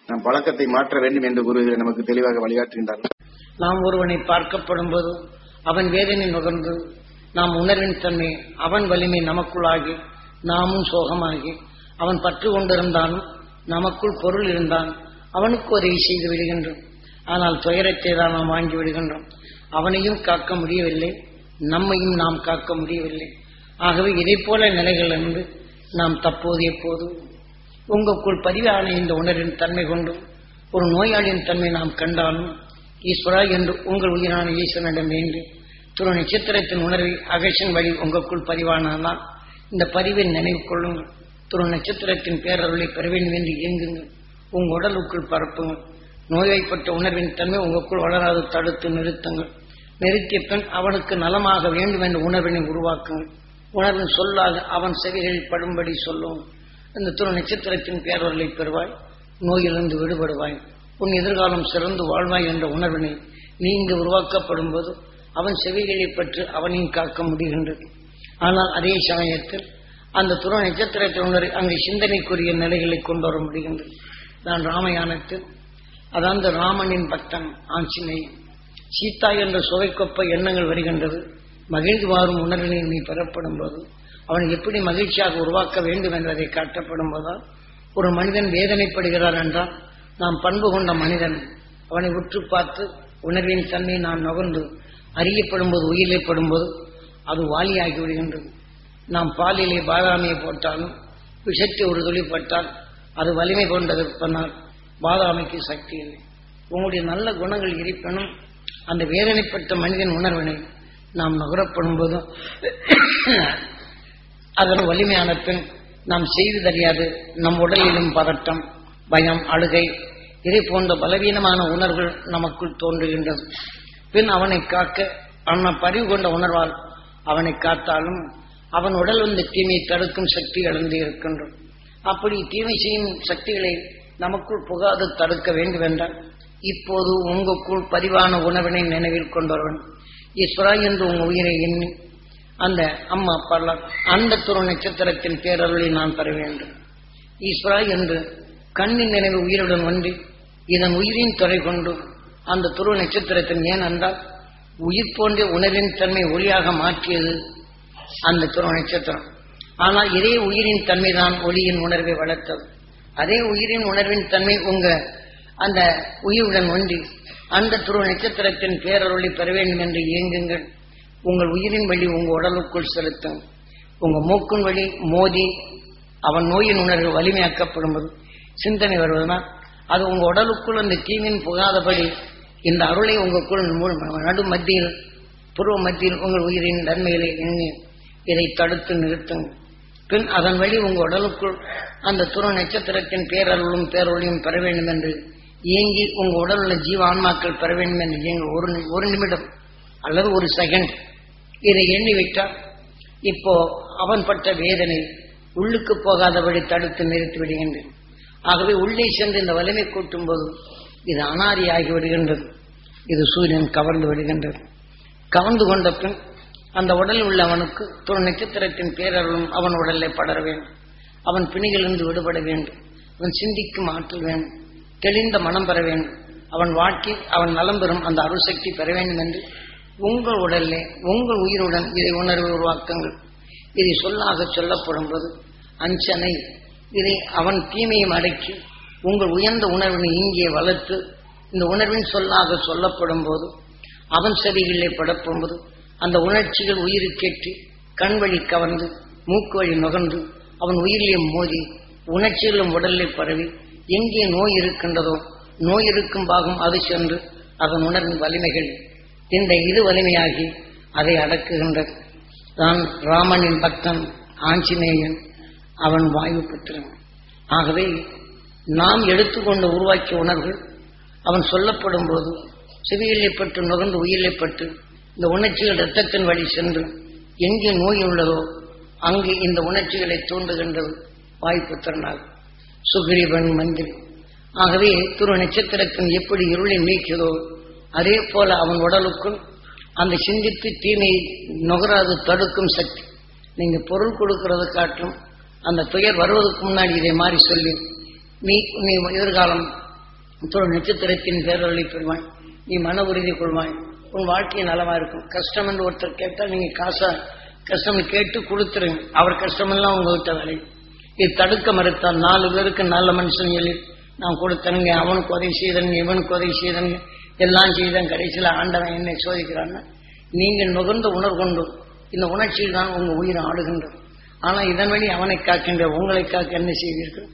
நம் பழக்கத்தை மாற்ற வேண்டும் என்று குருவிகள் நமக்கு தெளிவாக வழிகாட்டுகின்றார்கள் நாம் ஒருவனை பார்க்கப்படும் போது அவன் வேதனை நுகர்ந்து நாம் உணர்வின் தன்மை அவன் வலிமை நமக்குள்ளாகி நாமும் சோகமாகி அவன் பற்று கொண்டிருந்தாலும் நமக்குள் பொருள் இருந்தான் அவனுக்கு உதவி செய்து விடுகின்றோம் ஆனால் துயரத்தை தான் நாம் வாங்கி விடுகின்றோம் அவனையும் காக்க முடியவில்லை நம்மையும் நாம் காக்க முடியவில்லை ஆகவே இதை போல நிலைகளிலிருந்து நாம் தப்போது எப்போது உங்களுக்குள் பதிவான இந்த உணர்வின் தன்மை கொண்டும் ஒரு நோயாளியின் தன்மை நாம் கண்டாலும் ஈஸ்வரா என்று உங்கள் உயிரான ஈஸ்வரனிடம் வேண்டி துரு நட்சத்திரத்தின் உணர்வை அகசின் வழி உங்களுக்குள் பதிவானால் இந்த பதிவை நினைவு கொள்ளுங்கள் துரு நட்சத்திரத்தின் பேரருளை பெற வேண்டும் என்று இயங்குங்கள் உங்க உடலுக்குள் பரப்புங்கள் நோய்வாய்ப்பட்ட உணர்வின் தன்மை உங்களுக்குள் வளராது தடுத்து நிறுத்துங்கள் நிறுத்திய பின் அவனுக்கு நலமாக வேண்டும் என்ற உணர்வினை உருவாக்குங்கள் உணர்வின் சொல்லாக அவன் செவிகளில் படும்படி சொல்லும் இந்த துரு நட்சத்திரத்தின் பேரொருளை பெறுவாய் நோயிலிருந்து விடுபடுவாய் உன் எதிர்காலம் சிறந்து வாழ்வாய் என்ற உணர்வினை நீங்க உருவாக்கப்படும் போது அவன் செவிகளை பற்றி அவனையும் காக்க முடிகின்றது ஆனால் அதே சமயத்தில் அந்த துரு நட்சத்திரத்தின் உணர்வை அங்கே சிந்தனைக்குரிய நிலைகளை கொண்டு வர முடிகின்றது நான் ராமயானத்தில் அதாவது ராமனின் பக்தன் ஆஞ்சநேயன் சீதா என்ற சுவைக்கொப்ப எண்ணங்கள் வருகின்றது மகிழ்ந்து வாரும் உணர்வினை நீ பெறப்படும் போது அவனை எப்படி மகிழ்ச்சியாக உருவாக்க வேண்டும் என்பதை காட்டப்படும் போதால் ஒரு மனிதன் வேதனைப்படுகிறார் என்றால் நாம் பண்பு கொண்ட மனிதன் அவனை உற்று பார்த்து உணர்வின் தன்மை நாம் நுகர்ந்து அறியப்படும் போது உயிரிழப்படும் போது அது வாலியாகி விடுகின்றது நாம் பாலிலே பாதாமியை போட்டாலும் விஷத்தை ஒரு துளி பட்டால் அது வலிமை கொண்டது பண்ணால் பாதாமிக்கு சக்தி இல்லை உங்களுடைய நல்ல குணங்கள் இருப்பினும் அந்த வேதனைப்பட்ட மனிதன் உணர்வினை நாம் நுகரப்படும் போதும் அதன் வலிமையான பின் நாம் செய்து தெரியாது நம் உடலிலும் பதட்டம் பயம் அழுகை இதை போன்ற பலவீனமான உணர்வுகள் நமக்குள் தோன்றுகின்றது பின் அவனை காக்க அவன் பறிவு கொண்ட உணர்வால் அவனை காத்தாலும் அவன் உடல் வந்து தீமையை தடுக்கும் சக்தி இழந்து இருக்கின்றோம் அப்படி தீமை செய்யும் சக்திகளை நமக்குள் புகாது தடுக்க வேண்டும் என்றால் இப்போது உங்களுக்குள் பதிவான உணவினை நினைவில் கொண்டவன் ஈஸ்வரா என்று உங்க உயிரை எண்ணி அந்த அம்மா பல அந்த துரு நட்சத்திரத்தின் பேரருளை நான் பெற வேண்டும் ஈஸ்வரா என்று கண்ணின் நினைவு உயிருடன் ஒன்றி இதன் உயிரின் துறை கொண்டு அந்த துரு நட்சத்திரத்தின் ஏன் என்றால் உயிர் போன்ற உணர்வின் தன்மை ஒளியாக மாற்றியது அந்த துரு நட்சத்திரம் ஆனால் இதே உயிரின் தன்மை தான் ஒளியின் உணர்வை வளர்த்தது அதே உயிரின் உணர்வின் தன்மை உங்க அந்த உயிருடன் ஒன்றி அந்த துரு நட்சத்திரத்தின் பேரருளை பெற வேண்டும் என்று இயங்குங்கள் உங்கள் உயிரின் வழி உங்க உடலுக்குள் செலுத்தும் உங்க மூக்கின் வழி மோதி அவன் நோயின் உணர்வு வலிமையாக்கப்படும் போது சிந்தனை வருவதுனால் அது உங்க உடலுக்குள் அந்த தீமின் புகாதபடி இந்த அருளை உங்களுக்குள் மூ- நடு மத்தியில் புருவ மத்தியில் உங்கள் உயிரின் நன்மைகளை எண்ணி இதை தடுத்து நிறுத்துங்கள் பின் அதன் வழி உங்க உடலுக்குள் அந்த துரு நட்சத்திரத்தின் பேரருளும் பேரொழியும் பெற வேண்டும் என்று இயங்கி உங்க உடல் உள்ள ஜீவ ஆன்மாக்கள் பெற வேண்டும் என்று இயங்க ஒரு நி- ஒரு நிமிடம் அல்லது ஒரு செகண்ட் இதை எண்ணி விட்டால் இப்போ அவன் பட்ட வேதனை உள்ளுக்கு போகாதபடி தடுத்து நிறுத்தி விடுகின்றேன் ஆகவே உள்ளே சென்று இந்த வலிமை கூட்டும் போது இது அனாதியாகி விடுகின்றது இது சூரியன் கவர்ந்து விடுகின்றது கவர்ந்து கொண்ட பின் அந்த உடலில் உள்ள அவனுக்கு துணை நட்சத்திரத்தின் பேரருளும் அவன் உடலில் படர வேண்டும் அவன் பிணிகளிலிருந்து விடுபட வேண்டும் அவன் சிந்திக்கும் ஆற்றல் வேண்டும் தெளிந்த மனம் பெற வேண்டும் அவன் வாழ்க்கை அவன் நலம் பெறும் அந்த அருள்சக்தி பெற வேண்டும் என்று உங்கள் உடலிலே உங்கள் உயிருடன் இதை உணர்வு உருவாக்குங்கள் இதை சொல்லாக சொல்லப்படும் போது அஞ்சனை இதை அவன் தீமையும் அடக்கி உங்கள் உயர்ந்த உணர்வினை இங்கே வளர்த்து இந்த உணர்வின் சொல்லாக சொல்லப்படும் போது அவன் செவிகளிலே படப்பும் போது அந்த உணர்ச்சிகள் உயிருக்கேற்றி கண் வழி கவர்ந்து மூக்கு வழி நுகர்ந்து அவன் உயிரிலே மோதி உணர்ச்சிகளும் உடலிலே பரவி எங்கே நோய் இருக்கின்றதோ நோய் இருக்கும் பாகம் அது சென்று அதன் உணர்வின் வலிமைகள் இந்த இது வலிமையாகி அதை அடக்குகின்றது தான் ராமனின் பக்தன் ஆஞ்சநேயன் அவன் வாயு புத்திரன் ஆகவே நாம் எடுத்துக்கொண்டு உருவாக்கிய உணர்வுகள் அவன் சொல்லப்படும் போது செவியிலே பட்டு நுகர்ந்து உயிரிலே பட்டு இந்த உணர்ச்சிகள் இரத்தத்தின் வழி சென்று எங்கே நோய் உள்ளதோ அங்கே இந்த உணர்ச்சிகளை தூண்டுகின்றது வாய்ப்புத்திறனால் சுக்ரீவன் மந்திரி ஆகவே துரு நட்சத்திரத்தின் எப்படி இருளை நீக்கியதோ அதே போல அவன் உடலுக்குள் அந்த சிந்தித்து தீமையை நுகராது தடுக்கும் சக்தி நீங்க பொருள் கொடுக்கிறது காட்டும் அந்த துயர் வருவதற்கு முன்னாடி இதை மாதிரி சொல்லி நீ நீ எதிர்காலம் இத்தோடு நட்சத்திரத்தின் பேரொழி பெறுவாய் நீ மன உறுதி கொள்வாய் உன் வாழ்க்கை நலமா இருக்கும் கஷ்டம் என்று ஒருத்தர் கேட்டால் நீங்க காசா கஷ்டம் கேட்டு கொடுத்துருங்க அவர் கஷ்டமெல்லாம் உங்ககிட்ட வேலை இது தடுக்க மறுத்தால் நாலு பேருக்கு நல்ல மனுஷன் சொல்லி நான் கொடுத்தனுங்க அவனுக்கு உதவி செய்தனுங்க இவனுக்கு உதவி செய்தனுங்க எல்லாம் செய்தன் கடைசியில் ஆண்டவன் என்னை சோதிக்கிறான்னா நீங்கள் நுகர்ந்த உணர்வு கொண்டு இந்த உணர்ச்சியில் தான் உங்க உயிரை ஆடுகின்றது ஆனா இதன் வழி அவனை காக்கின்ற உங்களை காக்க என்ன செய்வீர்கள்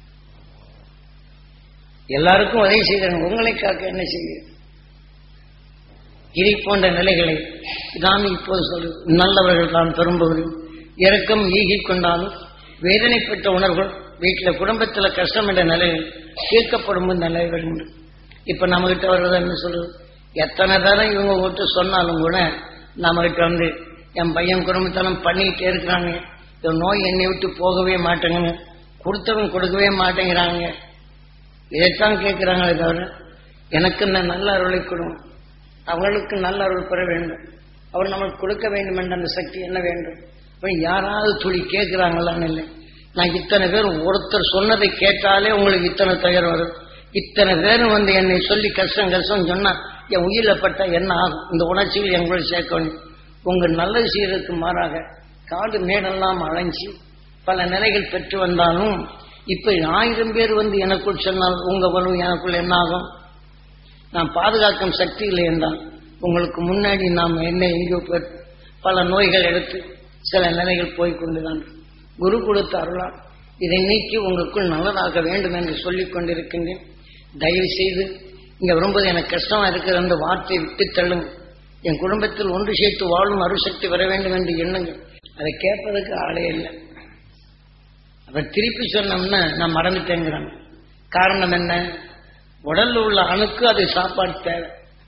எல்லாருக்கும் உதவி செய்கிறாங்க உங்களை காக்க என்ன செய்வீர்கள் இதை போன்ற நிலைகளை நாம் இப்போது சொல்லு நல்லவர்கள் தான் பெரும்பகுதி இறக்கம் ஈகி கொண்டாலும் வேதனைப்பட்ட உணர்வுகள் வீட்டில் குடும்பத்தில் கஷ்டம் என்ற நிலையில் தீர்க்கப்படும் நிலை வருகின்றது இப்ப நம்ம கிட்ட வர்றது என்ன சொல்லுது எத்தனை தரம் இவங்க விட்டு சொன்னாலும் கூட நம்ம கிட்ட வந்து என் பையன் குடும்பத்தனம் பண்ணிக்கிட்டே இருக்கிறாங்க இந்த நோய் என்னை விட்டு போகவே மாட்டேங்குங்க கொடுத்தவன் கொடுக்கவே மாட்டேங்கிறாங்க இதைத்தான் கேட்கிறாங்களே தவிர எனக்கு இந்த நல்ல அருளை கொடுங்க அவங்களுக்கு நல்ல அருள் பெற வேண்டும் அவர் நமக்கு கொடுக்க வேண்டும் என்ற அந்த சக்தி என்ன வேண்டும் அப்ப யாராவது துளி கேட்கிறாங்களான்னு இல்லை நான் இத்தனை பேர் ஒருத்தர் சொன்னதை கேட்டாலே உங்களுக்கு இத்தனை தயார் வரும் இத்தனை பேரும் வந்து என்னை சொல்லி கஷ்டம் கஷ்டம் சொன்னா என் உயிரில் பட்டா என்ன ஆகும் இந்த உணர்ச்சிகள் எங்களோட சேர்க்க வேண்டும் உங்க நல்லது செய்யறதுக்கு மாறாக காடு மேடெல்லாம் அலைஞ்சி பல நிலைகள் பெற்று வந்தாலும் இப்ப ஆயிரம் பேர் வந்து எனக்குள் சொன்னால் உங்க வரும் எனக்குள் என்ன ஆகும் நாம் பாதுகாக்கும் சக்தி இல்லை என்றால் உங்களுக்கு முன்னாடி நாம் என்ன எங்கேயோ பெற்- பல நோய்கள் எடுத்து சில நிலைகள் போய்கொண்டுதான் குரு கொடுத்த அருளால் இதை நீக்கி உங்களுக்குள் நல்லதாக வேண்டும் என்று சொல்லிக் கொண்டிருக்கின்றேன் தயவு செய்து இங்க வரும்போது எனக்கு கஷ்டமா இருக்கிற அந்த வார்த்தையை விட்டு தள்ளுங்க என் குடும்பத்தில் ஒன்று சேர்த்து வாழும் அருசக்தி வர வேண்டும் என்று எண்ணுங்கள் அதை கேட்பதற்கு ஆளே இல்லை அவர் திருப்பி சொன்னோம்னா நான் மறந்துட்டேங்கிறாங்க காரணம் என்ன உடல்ல உள்ள அணுக்கு அது சாப்பாடு தேவை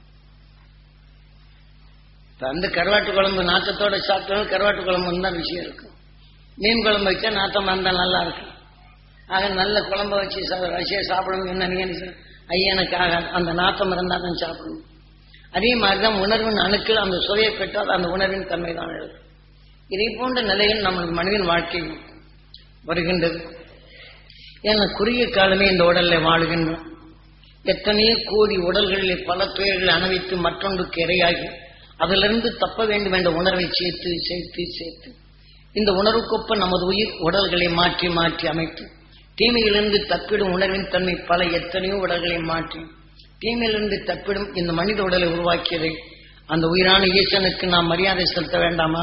இப்ப அந்த கருவாட்டு குழம்பு நாத்தத்தோட சாப்பிட்டாலும் கருவாட்டு குழம்பு தான் விஷயம் இருக்கும் மீன் குழம்பு வச்சா நாத்தமா இருந்தா நல்லா இருக்கும் ஆக நல்ல குழம்ப வச்சு சா- வச்சு சாப்பிடணும் என்ன நீங்க என்ன சொல்ற- ஐயனுக்காக அந்த நாத்தம் இருந்தால் தான் சாப்பிடணும் அதே மாதிரிதான் உணர்வின் அணுக்கள் அந்த சுவையை பெற்றால் அந்த உணர்வின் தன்மை தான் எழுதும் இதை போன்ற நிலையில் நம்ம மனிதன் வாழ்க்கை வருகின்றது ஏன்னா குறுகிய காலமே இந்த உடல்ல வாழுகின்றோம் எத்தனையோ கோடி உடல்களிலே பல துயர்களை அனுபவித்து மற்றொன்றுக்கு இரையாகி அதிலிருந்து தப்ப வேண்டும் என்ற உணர்வை சேர்த்து சேர்த்து சேர்த்து இந்த உணர்வுக்கொப்ப நமது உயிர் உடல்களை மாற்றி மாற்றி அமைத்து தீமையிலிருந்து தப்பிடும் உணர்வின் தன்மை பல எத்தனையோ உடல்களை மாற்றி தீமையிலிருந்து தப்பிடும் இந்த மனித உடலை உருவாக்கியதை அந்த உயிரான ஈசனுக்கு நாம் மரியாதை செலுத்த வேண்டாமா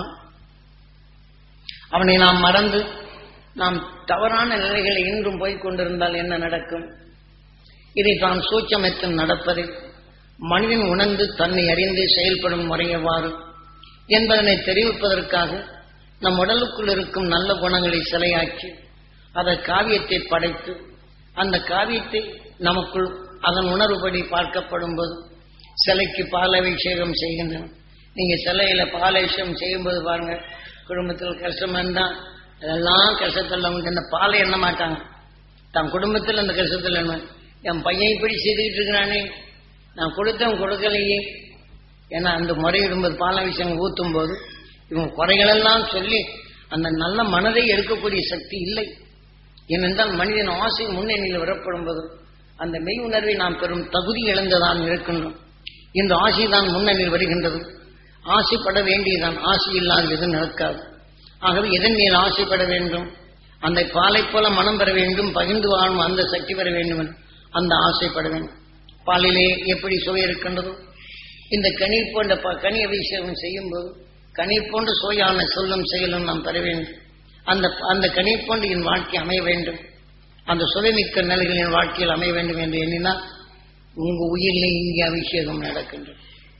அவனை நாம் மறந்து நாம் தவறான நிலைகளை இன்றும் போய்க் கொண்டிருந்தால் என்ன நடக்கும் இதை தான் சூட்சமத்தில் நடப்பதை மனிதன் உணர்ந்து தன்னை அறிந்து செயல்படும் முறை எவ்வாறு என்பதனை தெரிவிப்பதற்காக நம் உடலுக்குள் இருக்கும் நல்ல குணங்களை சிலையாக்கி அதை காவியத்தை படைத்து அந்த காவியத்தை நமக்குள் அதன் உணர்வுபடி பார்க்கப்படும் போது சிலைக்கு பாலாபிஷேகம் செய்கின்றன நீங்க சிலையில பாலாபிஷேகம் செய்யும்போது பாருங்க குடும்பத்தில் கஷ்டம் இருந்தா அதெல்லாம் கஷ்டத்தில் அவங்க இந்த பாலை எண்ண மாட்டாங்க தன் குடும்பத்தில் அந்த கஷ்டத்தில் என்ன என் பையன் இப்படி செய்துக்கிட்டு இருக்கிறானே நான் கொடுத்தவன் கொடுக்கலையே ஏன்னா அந்த முறையிடும்போது பாலாபிஷேகம் ஊத்தும் போது இவங்க குறைகளெல்லாம் சொல்லி அந்த நல்ல மனதை எடுக்கக்கூடிய சக்தி இல்லை ஏனென்றால் மனிதன் ஆசை முன்னணியில் வரப்படும் போது அந்த மெய் உணர்வை நாம் பெறும் தகுதி இழந்துதான் இருக்கின்றோம் இந்த ஆசை தான் முன்னணியில் வருகின்றது ஆசைப்பட வேண்டியதான் ஆசை இல்லாத எதுவும் நடக்காது ஆகவே எதன் மேல் ஆசைப்பட வேண்டும் அந்த பாலை போல மனம் பெற வேண்டும் பகிர்ந்து வாழும் அந்த சக்தி பெற வேண்டும் என்று அந்த ஆசைப்பட வேண்டும் பாலிலே எப்படி சுவை இருக்கின்றதோ இந்த கனி போன்ற ப- கனி அபிஷேகம் செய்யும் போது கனி போன்ற சுவையான சொல்லும் செயலும் நாம் பெற வேண்டும் அந்த அந்த கனி போன்று என் வாழ்க்கை அமைய வேண்டும் அந்த சுவைமிக்க நிலைகள் என் வாழ்க்கையில் அமைய வேண்டும் என்று எண்ணினால் உங்க உயிரிலே இங்கே அபிஷேகம் நடக்கின்றது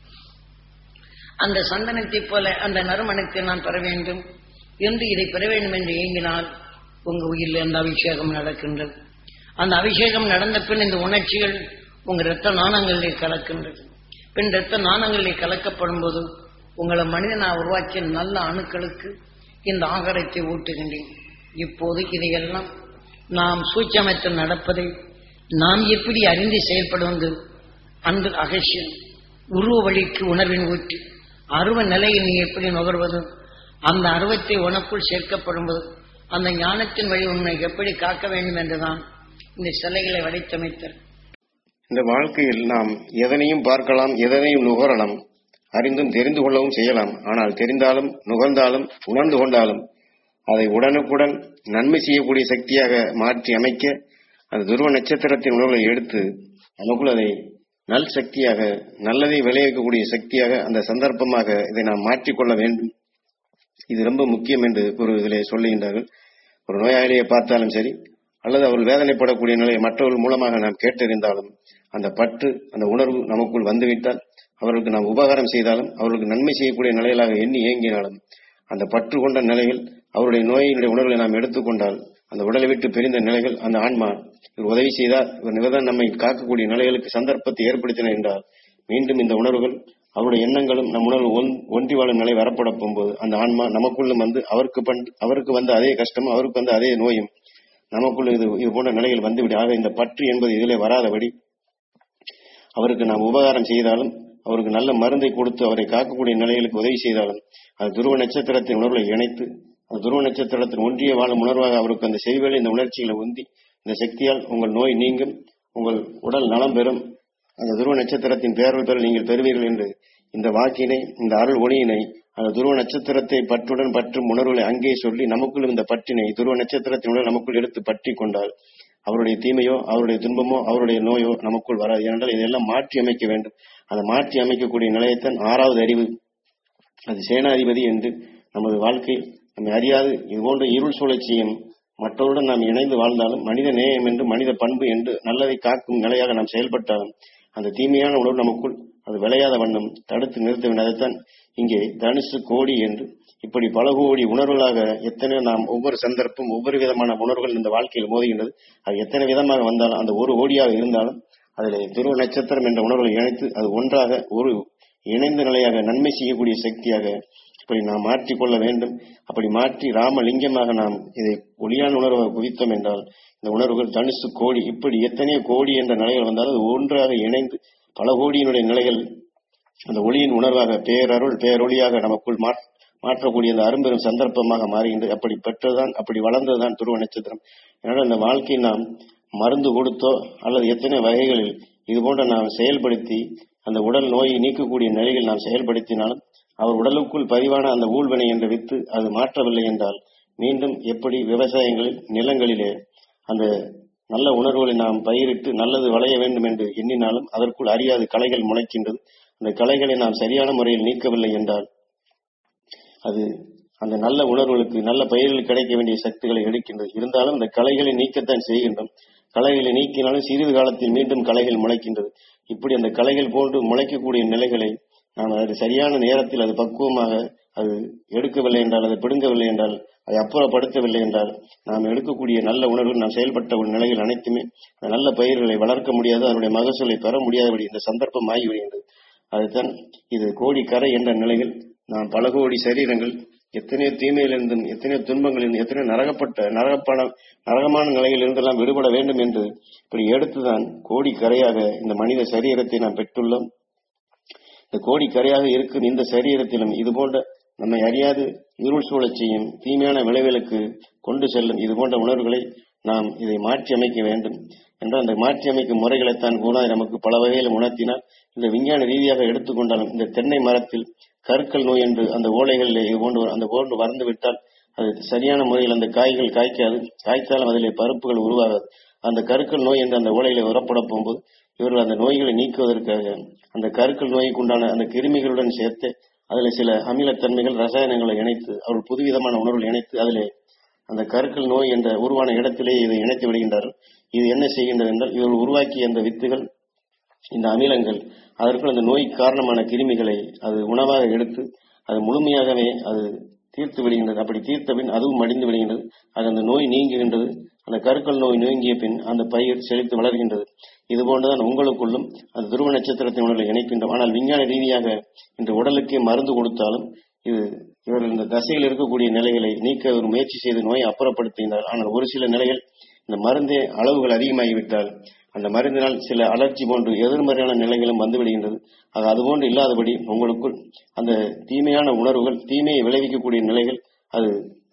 அந்த சந்தனத்தைப் போல அந்த நறுமணத்தை நான் பெற வேண்டும் என்று இதை பெற வேண்டும் என்று ஏங்கினால் உங்க உயிரில் அந்த அபிஷேகம் நடக்கின்றது அந்த அபிஷேகம் நடந்த பின் இந்த உணர்ச்சிகள் உங்க இரத்த நாணங்களிலே கலக்கின்றது பின் இரத்த நாணங்களிலே கலக்கப்படும் போது உங்களை மனிதனா உருவாக்கிய நல்ல அணுக்களுக்கு இந்த ஆகாரத்தை ஊட்டுகின்றேன் இப்போது இதையெல்லாம் நாம் சூட்சமத்தில் நடப்பதை நாம் எப்படி அறிந்து செயல்படுவது அன்று அகசியம் உருவ வழிக்கு உணர்வின் ஊற்றி அருவ நிலையை நீ எப்படி நுகர்வது அந்த அருவத்தை உனக்குள் சேர்க்கப்படும்போது அந்த ஞானத்தின் வழி உன்னை எப்படி காக்க வேண்டும் என்றுதான் இந்த சிலைகளை வடித்தமைத்தல் இந்த வாழ்க்கையில் நாம் எதனையும் பார்க்கலாம் எதனையும் நுகரலாம் அறிந்தும் தெரிந்து கொள்ளவும் செய்யலாம் ஆனால் தெரிந்தாலும் நுகர்ந்தாலும் உணர்ந்து கொண்டாலும் அதை உடனுக்குடன் நன்மை செய்யக்கூடிய சக்தியாக மாற்றி அமைக்க அந்த துருவ நட்சத்திரத்தின் உணர்வுகளை எடுத்து நமக்குள் அதை நல் சக்தியாக நல்லதை விளைவிக்கக்கூடிய சக்தியாக அந்த சந்தர்ப்பமாக இதை நாம் மாற்றிக்கொள்ள வேண்டும் இது ரொம்ப முக்கியம் என்று ஒரு இதிலே சொல்லுகின்றார்கள் ஒரு நோயாளியை பார்த்தாலும் சரி அல்லது அவர்கள் வேதனைப்படக்கூடிய நிலையை மற்றவர்கள் மூலமாக நாம் கேட்டறிந்தாலும் அந்த பற்று அந்த உணர்வு நமக்குள் வந்துவிட்டால் அவர்களுக்கு நாம் உபகாரம் செய்தாலும் அவர்களுக்கு நன்மை செய்யக்கூடிய நிலைகளாக எண்ணி இயங்கினாலும் அந்த பற்று கொண்ட நிலைகள் அவருடைய நோயினுடைய உணர்வுகளை நாம் எடுத்துக்கொண்டால் அந்த உடலை விட்டு பிரிந்த நிலைகள் அந்த ஆன்மா இவர் உதவி செய்தார் இவர் நிவதான் நம்மை காக்கக்கூடிய நிலைகளுக்கு சந்தர்ப்பத்தை ஏற்படுத்தின என்றால் மீண்டும் இந்த உணர்வுகள் அவருடைய எண்ணங்களும் நம் உணர்வு ஒன்- ஒன்றி வாழும் நிலை வரப்பட போகும்போது அந்த ஆன்மா நமக்குள்ளும் வந்து அவருக்கு பண் அவருக்கு வந்த அதே கஷ்டமும் அவருக்கு வந்த அதே நோயும் நமக்குள்ள இது இது போன்ற நிலைகள் வந்துவிடும் ஆக இந்த பற்று என்பது இதிலே வராதபடி அவருக்கு நாம் உபகாரம் செய்தாலும் அவருக்கு நல்ல மருந்தை கொடுத்து அவரை காக்கக்கூடிய நிலைகளுக்கு உதவி செய்தாலும் அது துருவ நட்சத்திரத்தின் உணர்வை இணைத்து அந்த துருவ நட்சத்திரத்தின் ஒன்றிய வாழும் உணர்வாக அவருக்கு அந்த செய்வேளை இந்த உணர்ச்சிகளை உந்தி இந்த சக்தியால் உங்கள் நோய் நீங்கும் உங்கள் உடல் நலம் பெறும் அந்த துருவ நட்சத்திரத்தின் பேரல் பெற நீங்கள் பெறுவீர்கள் என்று இந்த வாக்கினை இந்த அருள் ஒளியினை அந்த துருவ நட்சத்திரத்தை பற்றுடன் பற்றும் உணர்வுகளை அங்கே சொல்லி நமக்குள் இந்த பற்றினை துருவ நட்சத்திரத்தின் உணர்வு நமக்குள் எடுத்து பற்றி கொண்டால் அவருடைய தீமையோ அவருடைய துன்பமோ அவருடைய நோயோ நமக்குள் வராது ஏனென்றால் இதெல்லாம் மாற்றி அமைக்க வேண்டும் அந்த மாற்றி அமைக்கக்கூடிய நிலையத்தான் ஆறாவது அறிவு அது சேனாதிபதி என்று நமது வாழ்க்கை நம்மை அறியாது இது போன்ற இருள் சுழற்சியும் மற்றவருடன் நாம் இணைந்து வாழ்ந்தாலும் மனித நேயம் என்று மனித பண்பு என்று நல்லதை காக்கும் நிலையாக நாம் செயல்பட்டாலும் அந்த தீமையான உணர்வு நமக்குள் அது விளையாத வண்ணம் தடுத்து நிறுத்த வேண்டும் அதைத்தான் இங்கே தனுசு கோடி என்று இப்படி பல கோடி உணர்வுகளாக எத்தனை நாம் ஒவ்வொரு சந்தர்ப்பம் ஒவ்வொரு விதமான உணர்வுகள் இந்த வாழ்க்கையில் மோதுகின்றது அது எத்தனை விதமாக வந்தாலும் அந்த ஒரு கோடியாக இருந்தாலும் அதில் துருவ நட்சத்திரம் என்ற உணர்வுகளை இணைத்து அது ஒன்றாக ஒரு இணைந்த நிலையாக நன்மை செய்யக்கூடிய சக்தியாக இப்படி நாம் மாற்றிக் கொள்ள வேண்டும் அப்படி மாற்றி ராமலிங்கமாக நாம் இதை ஒளியான உணர்வை குவித்தோம் என்றால் இந்த உணர்வுகள் தனுசு கோடி இப்படி எத்தனையோ கோடி என்ற நிலைகள் வந்தாலும் அது ஒன்றாக இணைந்து பல கோடியினுடைய நிலைகள் அந்த ஒளியின் உணர்வாக பேரருள் பேரொளியாக நமக்குள் மாற்- மாற்றக்கூடிய அந்த அரும்பெரும் சந்தர்ப்பமாக மாறுகின்றது அப்படி பெற்றதுதான் அப்படி வளர்ந்ததுதான் துருவ நட்சத்திரம் எனவே அந்த வாழ்க்கை நாம் மருந்து கொடுத்தோ அல்லது எத்தனை வகைகளில் இது போன்ற நாம் செயல்படுத்தி அந்த உடல் நோயை நீக்கக்கூடிய நிலையில் நாம் செயல்படுத்தினாலும் அவர் உடலுக்குள் பதிவான அந்த ஊழ்வினை என்ற வித்து அது மாற்றவில்லை என்றால் மீண்டும் எப்படி விவசாயங்களில் நிலங்களிலே அந்த நல்ல உணர்வுகளை நாம் பயிரிட்டு நல்லது விளைய வேண்டும் என்று எண்ணினாலும் அதற்குள் அறியாது களைகள் முளைக்கின்றது அந்த களைகளை நாம் சரியான முறையில் நீக்கவில்லை என்றால் அது அந்த நல்ல உணர்வுகளுக்கு நல்ல பயிர்கள் கிடைக்க வேண்டிய சக்திகளை எடுக்கின்றது இருந்தாலும் அந்த களைகளை நீக்கத்தான் செய்கின்றோம் களைகளை நீக்கினாலும் சிறிது காலத்தில் மீண்டும் களைகள் முளைக்கின்றது இப்படி அந்த களைகள் போன்று முளைக்கக்கூடிய நிலைகளை நாம் அது சரியான நேரத்தில் அது பக்குவமாக அது எடுக்கவில்லை என்றால் அதை பிடுங்கவில்லை என்றால் அதை அப்புறப்படுத்தவில்லை என்றால் நாம் எடுக்கக்கூடிய நல்ல உணர்வு நாம் செயல்பட்ட ஒரு நிலைகள் அனைத்துமே அந்த நல்ல பயிர்களை வளர்க்க முடியாது அதனுடைய மகசூலை பெற முடியாதபடி இந்த சந்தர்ப்பம் ஆகிவிடுகின்றது அதுதான் இது கோடி கரை என்ற நிலையில் நாம் பல கோடி சரீரங்கள் எத்தனையோ தீமையிலிருந்தும் எத்தனையோ துன்பங்களிலிருந்து எத்தனையோ நரகப்பட்ட நரகப்பான நரகமான நிலையில் இருந்தெல்லாம் விடுபட வேண்டும் என்று இப்படி எடுத்துதான் கோடி கரையாக இந்த மனித சரீரத்தை நாம் பெற்றுள்ளோம் இந்த கோடி கரையாக இருக்கும் இந்த சரீரத்திலும் இது போன்ற நம்மை அறியாது இருள் சூழச் செய்யும் தீமையான விளைவுகளுக்கு கொண்டு செல்லும் இது போன்ற உணர்வுகளை நாம் இதை மாற்றி அமைக்க வேண்டும் என்றால் அந்த மாற்றி அமைக்கும் முறைகளைத்தான் குருநாதர் நமக்கு பல வகையில் உணர்த்தினால் இந்த விஞ்ஞான ரீதியாக எடுத்துக்கொண்டாலும் இந்த தென்னை மரத்தில் கருக்கல் நோய் என்று அந்த ஓலைகளில் இது போன்று அந்த போன்று வறந்து விட்டால் அது சரியான முறையில் அந்த காய்கள் காய்க்காது காய்த்தாலும் அதிலே பருப்புகள் உருவாகாது அந்த கருக்கல் நோய் என்று அந்த ஓலைகளை உரப்பட போகும்போது இவர்கள் அந்த நோய்களை நீக்குவதற்காக அந்த கருக்கல் நோய்க்கு உண்டான அந்த கிருமிகளுடன் சேர்த்து அதில் சில அமிலத்தன்மைகள் ரசாயனங்களை இணைத்து அவர்கள் புதுவிதமான உணர்வுகள் இணைத்து அதிலே அந்த கருக்கல் நோய் என்ற உருவான இடத்திலே இதை இணைத்து விடுகின்றார்கள் இது என்ன செய்கின்றது என்றால் இவர்கள் உருவாக்கிய அந்த வித்துகள் இந்த அமிலங்கள் அதற்குள் அந்த நோய்க்கு காரணமான கிருமிகளை அது உணவாக எடுத்து அது முழுமையாகவே அது தீர்த்து விடுகின்றது அப்படி தீர்த்த பின் அதுவும் மடிந்து விடுகின்றது அது அந்த நோய் நீங்குகின்றது அந்த கருக்கல் நோய் நீங்கிய பின் அந்த பயிர் செழித்து வளர்கின்றது இது போன்றுதான் உங்களுக்குள்ளும் அந்த துருவ நட்சத்திரத்தின் உணர்வை இணைக்கின்றோம் ஆனால் விஞ்ஞான ரீதியாக இன்று உடலுக்கே மருந்து கொடுத்தாலும் இது இவர்கள் இந்த தசையில் இருக்கக்கூடிய நிலைகளை நீக்க ஒரு முயற்சி செய்து நோயை அப்புறப்படுத்துகின்றார் ஆனால் ஒரு சில நிலைகள் இந்த மருந்தே அளவுகள் அதிகமாகிவிட்டால் அந்த மருந்தினால் சில அலர்ஜி போன்று எதிர்மறையான நிலைகளும் வந்துவிடுகின்றது அது அதுபோன்று இல்லாதபடி உங்களுக்குள் அந்த தீமையான உணர்வுகள் தீமையை விளைவிக்கக்கூடிய நிலைகள் அது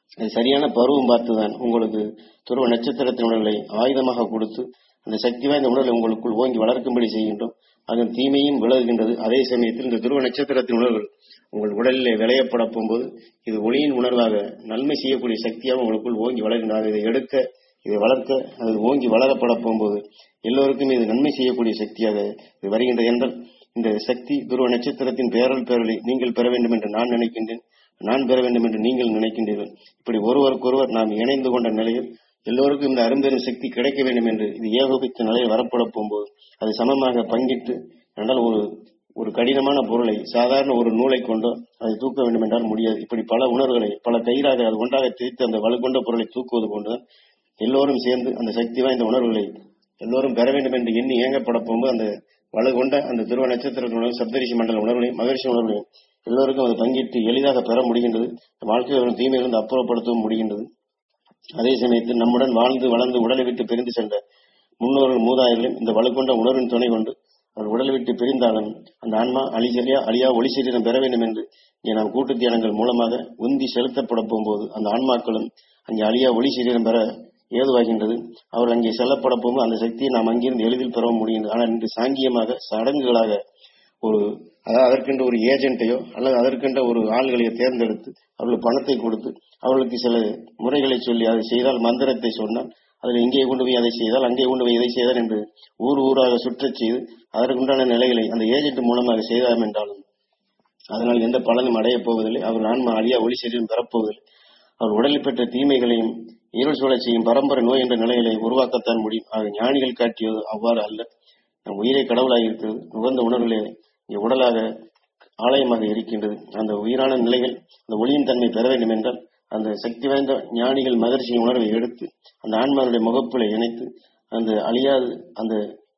அது சரியான பருவம் பார்த்துதான் உங்களுக்கு துருவ நட்சத்திரத்தின் உணர்வுகளை ஆயுதமாக கொடுத்து அந்த சக்தி வாய்ந்த உணர்வை உங்களுக்குள் ஓங்கி வளர்க்கும்படி செய்கின்றோம் அதன் தீமையும் விலகுகின்றது அதே சமயத்தில் இந்த துருவ நட்சத்திரத்தின் உணர்வுகள் உங்கள் உடலிலே விளையப்பட போகும்போது இது ஒளியின் உணர்வாக நன்மை செய்யக்கூடிய சக்தியாக உங்களுக்குள் ஓங்கி வளர்கின்றது இதை எடுக்க இதை வளர்க்க அது ஓங்கி வளரப்பட போகும்போது எல்லோருக்கும் இது நன்மை செய்யக்கூடிய சக்தியாக இது வருகின்றது என்றால் இந்த சக்தி துருவ நட்சத்திரத்தின் பேரல் பேரலை நீங்கள் பெற வேண்டும் என்று நான் நினைக்கின்றேன் நான் பெற வேண்டும் என்று நீங்கள் நினைக்கின்றீர்கள் இப்படி ஒருவருக்கொருவர் நாம் இணைந்து கொண்ட நிலையில் எல்லோருக்கும் இந்த அரும்பெரும் சக்தி கிடைக்க வேண்டும் என்று இது ஏகோபித்த நிலையில் வரப்பட போகும்போது அது சமமாக பங்கிட்டு என்றால் ஒரு ஒரு கடினமான பொருளை சாதாரண ஒரு நூலை கொண்டோ அதை தூக்க வேண்டும் என்றால் முடியாது இப்படி பல உணர்வுகளை பல கயிறாக அது ஒன்றாக திரித்து அந்த வலுக்கொண்ட பொருளை தூக்குவது போன்றுதான் எல்லோரும் சேர்ந்து அந்த சக்தி வாய்ந்த உணர்வுகளை எல்லோரும் பெற வேண்டும் என்று எண்ணி இயங்கப்பட போகும்போது அந்த வலுகொண்ட அந்த துருவ நட்சத்திர உணர்வு சப்தரிஷி மண்டல உணர்வுகளையும் மகிழ்ச்சி உணர்வுகளையும் எல்லோருக்கும் அது பங்கிட்டு எளிதாக பெற முடிகின்றது வாழ்க்கையில் வரும் தீமையிலிருந்து அப்புறப்படுத்தவும் முடிகின்றது அதே சமயத்தில் நம்முடன் வாழ்ந்து வளர்ந்து உடலை விட்டு பிரிந்து சென்ற முன்னோர்கள் மூதாதையர்களும் இந்த வலுக்கொண்ட உணர்வின் துணை கொண்டு அவர் உடலை விட்டு பிரிந்தாலும் அந்த ஆன்மா அழிசரியா அழியா ஒளி சரீரம் பெற வேண்டும் என்று இங்கே நாம் கூட்டு தியானங்கள் மூலமாக உந்தி செலுத்தப்பட போகும்போது அந்த ஆன்மாக்களும் அங்கே அழியா ஒளி சரீரம் பெற ஏதுவாகின்றது அவர் அங்கே செல்லப்பட போகும்போது அந்த சக்தியை நாம் அங்கிருந்து எளிதில் பெற முடிகின்றது ஆனால் இன்று சாங்கியமாக சடங்குகளாக ஒரு அதாவது அதற்கென்ற ஒரு ஏஜென்ட்டையோ அல்லது அதற்கென்ற ஒரு ஆள்களையோ தேர்ந்தெடுத்து அவர்களுக்கு பணத்தை கொடுத்து அவர்களுக்கு சில முறைகளை சொல்லி அதை செய்தால் மந்திரத்தை சொன்னால் அதில் இங்கே கொண்டு போய் அதை செய்தால் அங்கே கொண்டு போய் இதை செய்தால் என்று ஊர் ஊராக சுற்றச் செய்து அதற்குண்டான நிலைகளை அந்த ஏஜென்ட் மூலமாக செய்தாம் என்றாலும் அதனால் எந்த பலனும் அடையப் போவதில்லை அவர் ஆன்மா அழியா ஒளி சரீரம் பெறப்போவதில்லை அவர் உடலில் பெற்ற தீமைகளையும் இருள் சூழச் செய்யும் பரம்பரை நோய் என்ற நிலைகளை உருவாக்கத்தான் முடியும் ஆக ஞானிகள் காட்டியது அவ்வாறு அல்ல நம் உயிரை கடவுளாக இருக்கிறது நுகர்ந்த உணர்வுகளே இங்கே உடலாக ஆலயமாக இருக்கின்றது அந்த உயிரான நிலைகள் அந்த ஒளியின் தன்மை பெற வேண்டும் என்றால் அந்த சக்தி வாய்ந்த ஞானிகள் மகிழ்ச்சியின் உணர்வை எடுத்து அந்த ஆன்மாவுடைய முகப்பிலை இணைத்து அந்த அழியாது அந்த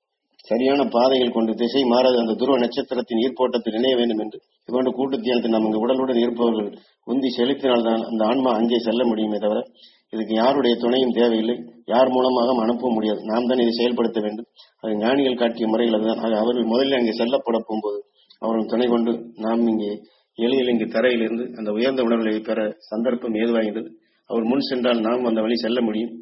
சரியான பாதைகள் கொண்டு திசை மாறாத அந்த துருவ நட்சத்திரத்தின் ஈர்ப்போட்டத்தில் இணைய வேண்டும் என்று இவ்வொன்று கூட்டு தியானத்தில் நாம் இங்கு உடலுடன் இருப்பவர்கள் உந்தி செலுத்தினால்தான் அந்த ஆன்மா அங்கே செல்ல முடியுமே தவிர இதுக்கு யாருடைய துணையும் தேவையில்லை யார் மூலமாக அனுப்ப முடியாது நாம் தான் இதை செயல்படுத்த வேண்டும் அது ஞானிகள் காட்டிய முறைகள் அதுதான் அது அவர்கள் முதலில் அங்கே செல்லப்பட போகும்போது அவர்கள் துணை கொண்டு நாம் இங்கே எளிதில் இங்கு தரையிலிருந்து அந்த உயர்ந்த உணர்வுகளை பெற சந்தர்ப்பம் ஏதுவாகின்றது அவர் முன் சென்றால் நாம் அந்த வழி செல்ல முடியும்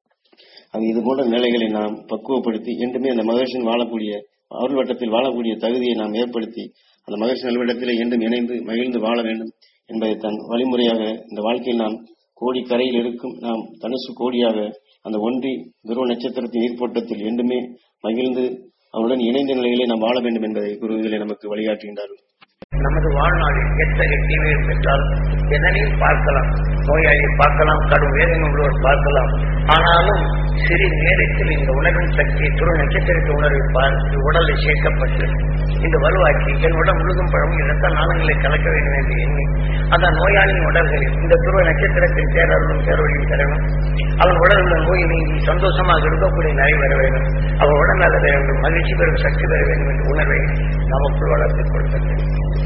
அது இது போன்ற நிலைகளை நாம் பக்குவப்படுத்தி என்றுமே அந்த மகிழ்ச்சியின் வாழக்கூடிய அருள் வட்டத்தில் வாழக்கூடிய தகுதியை நாம் ஏற்படுத்தி அந்த மகிழ்ச்சி நல்விடத்திலே என்றும் இணைந்து மகிழ்ந்து வாழ வேண்டும் என்பதை தன் வழிமுறையாக இந்த வாழ்க்கையில் நாம் கோடி கரையில் இருக்கும் நாம் தனுசு கோடியாக அந்த ஒன்றி துருவ நட்சத்திரத்தின் ஈர்ப்போட்டத்தில் என்றுமே மகிழ்ந்து அவருடன் இணைந்த நிலையிலே நாம் வாழ வேண்டும் என்பதை குருவிகளை நமக்கு வழிகாட்டுகின்றார்கள் நமது வாழ்நாளில் எத்தகைய தீமைகள் பெற்றால் எதனையும் பார்க்கலாம் நோயாளியை பார்க்கலாம் கடும் வேதனை உள்ளவர் பார்க்கலாம் ஆனாலும் சிறு நேரத்தில் இந்த உணர்வின் சக்தியை துரு நட்சத்திரத்தை உணர்வை பார்த்து உடலில் சேர்க்கப்பட்டு இந்த வலுவாக்கி என் உடல் முழுதும் பழம் இரத்த நாளங்களை கலக்க வேண்டும் என்று எண்ணி அந்த நோயாளியின் உடல்களில் இந்த துருவ நட்சத்திரத்தின் பேரருளும் பேரொழியும் தரணும் அவன் உடல் உள்ள நோய் நீங்கி சந்தோஷமாக இருக்கக்கூடிய நிலை வர வேண்டும் அவன் உடல் நல வேண்டும் மகிழ்ச்சி பெறும் சக்தி பெற வேண்டும் என்ற உணர்வை நமக்குள் வளர்த்துக் கொள்கிறது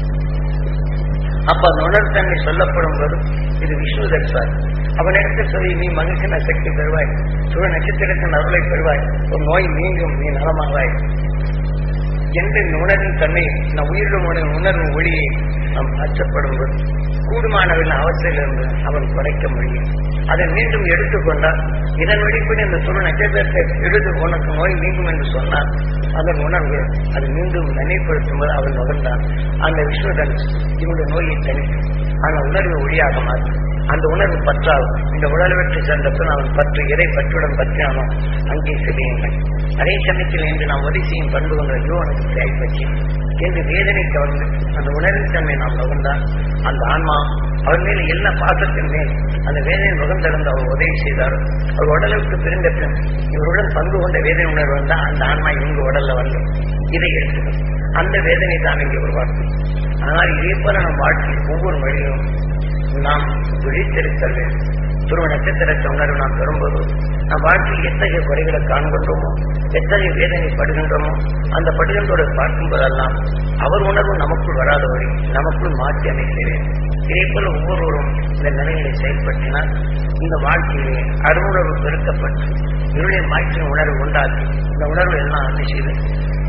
அப்ப அந்த உணர்த்தன்மை சொல்லப்படும் போது இது விஷ்ணு தர்சார் அவனிடத்தில் சொல்லி நீ மகிழ்ச்சின சக்தி பெறுவாய் சுழ நட்சத்திரத்தின் அருளை பெறுவாய் ஒரு நோய் நீங்கும் நீ நலமாவாய் என்று இந்த உணர்வின் தன்மை நம் உயிரிலும் உணர்வு உணர்வு ஒளியை நாம் அச்சப்படும் போது கூடுமானவர்கள் அவசியிலிருந்து அவன் குறைக்க முடியும் அதை மீண்டும் எடுத்துக்கொண்டால் இதன் வெளிப்படி அந்த சுரு நட்சத்திரத்தை எடுத்து உனக்கு நோய் நீங்கும் என்று சொன்னார் அதன் உணர்வு அது மீண்டும் நினைப்படுத்தும் போது அவன் நுகர்ந்தான் அந்த விஸ்வதன் இவனுடைய நோயை தணிக்கும் அந்த உணர்வு ஒளியாக மாற்றும் அந்த உணர்வு பற்றால் இந்த உடலை விட்டு சென்ற பின் அவன் பற்று எதை பற்றுடன் பற்றினானோ அங்கே சிறியுங்கள் அதே சமயத்தில் இன்று நாம் உதவி செய்யும் பண்பு கொண்ட யுவனுக்கு கைப்பற்றி என்று வேதனை கவர்ந்து அந்த உணர்வின் தன்மை நாம் நுகர்ந்தால் அந்த ஆன்மா அவன் மேல் என்ன பாசத்தின் மேல் அந்த வேதனை நுகர்ந்திருந்து அவர் உதவி செய்தாரோ அவர் உடலை விட்டு பிரிந்த பின் இவருடன் பங்கு கொண்ட வேதனை உணர்வு வந்தால் அந்த ஆன்மா இவங்க உடல்ல வந்து இதை எடுத்துக்கும் அந்த வேதனை தான் இங்கே உருவாக்கும் ஆனால் இதே போல நம் வாழ்க்கையில் ஒவ்வொரு வழியிலும் நாம் விழித்திருத்தல் வேண்டும் துருவ நட்சத்திரத்தை உணர்வு நாம் பெறும்போது நம் வாழ்க்கையில் எத்தகைய குறைகளை காண்கின்றோமோ எத்தகைய வேதனை படுகின்றோமோ அந்த படுகின்றோரை பார்க்கும் போதெல்லாம் அவர் உணர்வு நமக்குள் வராதபடி நமக்குள் மாற்றி அமைக்கிறேன் இதே போல ஒவ்வொருவரும் இந்த நிலைகளை செயல்படுத்தினால் இந்த வாழ்க்கையிலே அருணுணர்வு பெருக்கப்பட்டு இருளின் மாற்றின் உணர்வு உண்டாக்கி இந்த உணர்வு எல்லாம் என்ன செய்து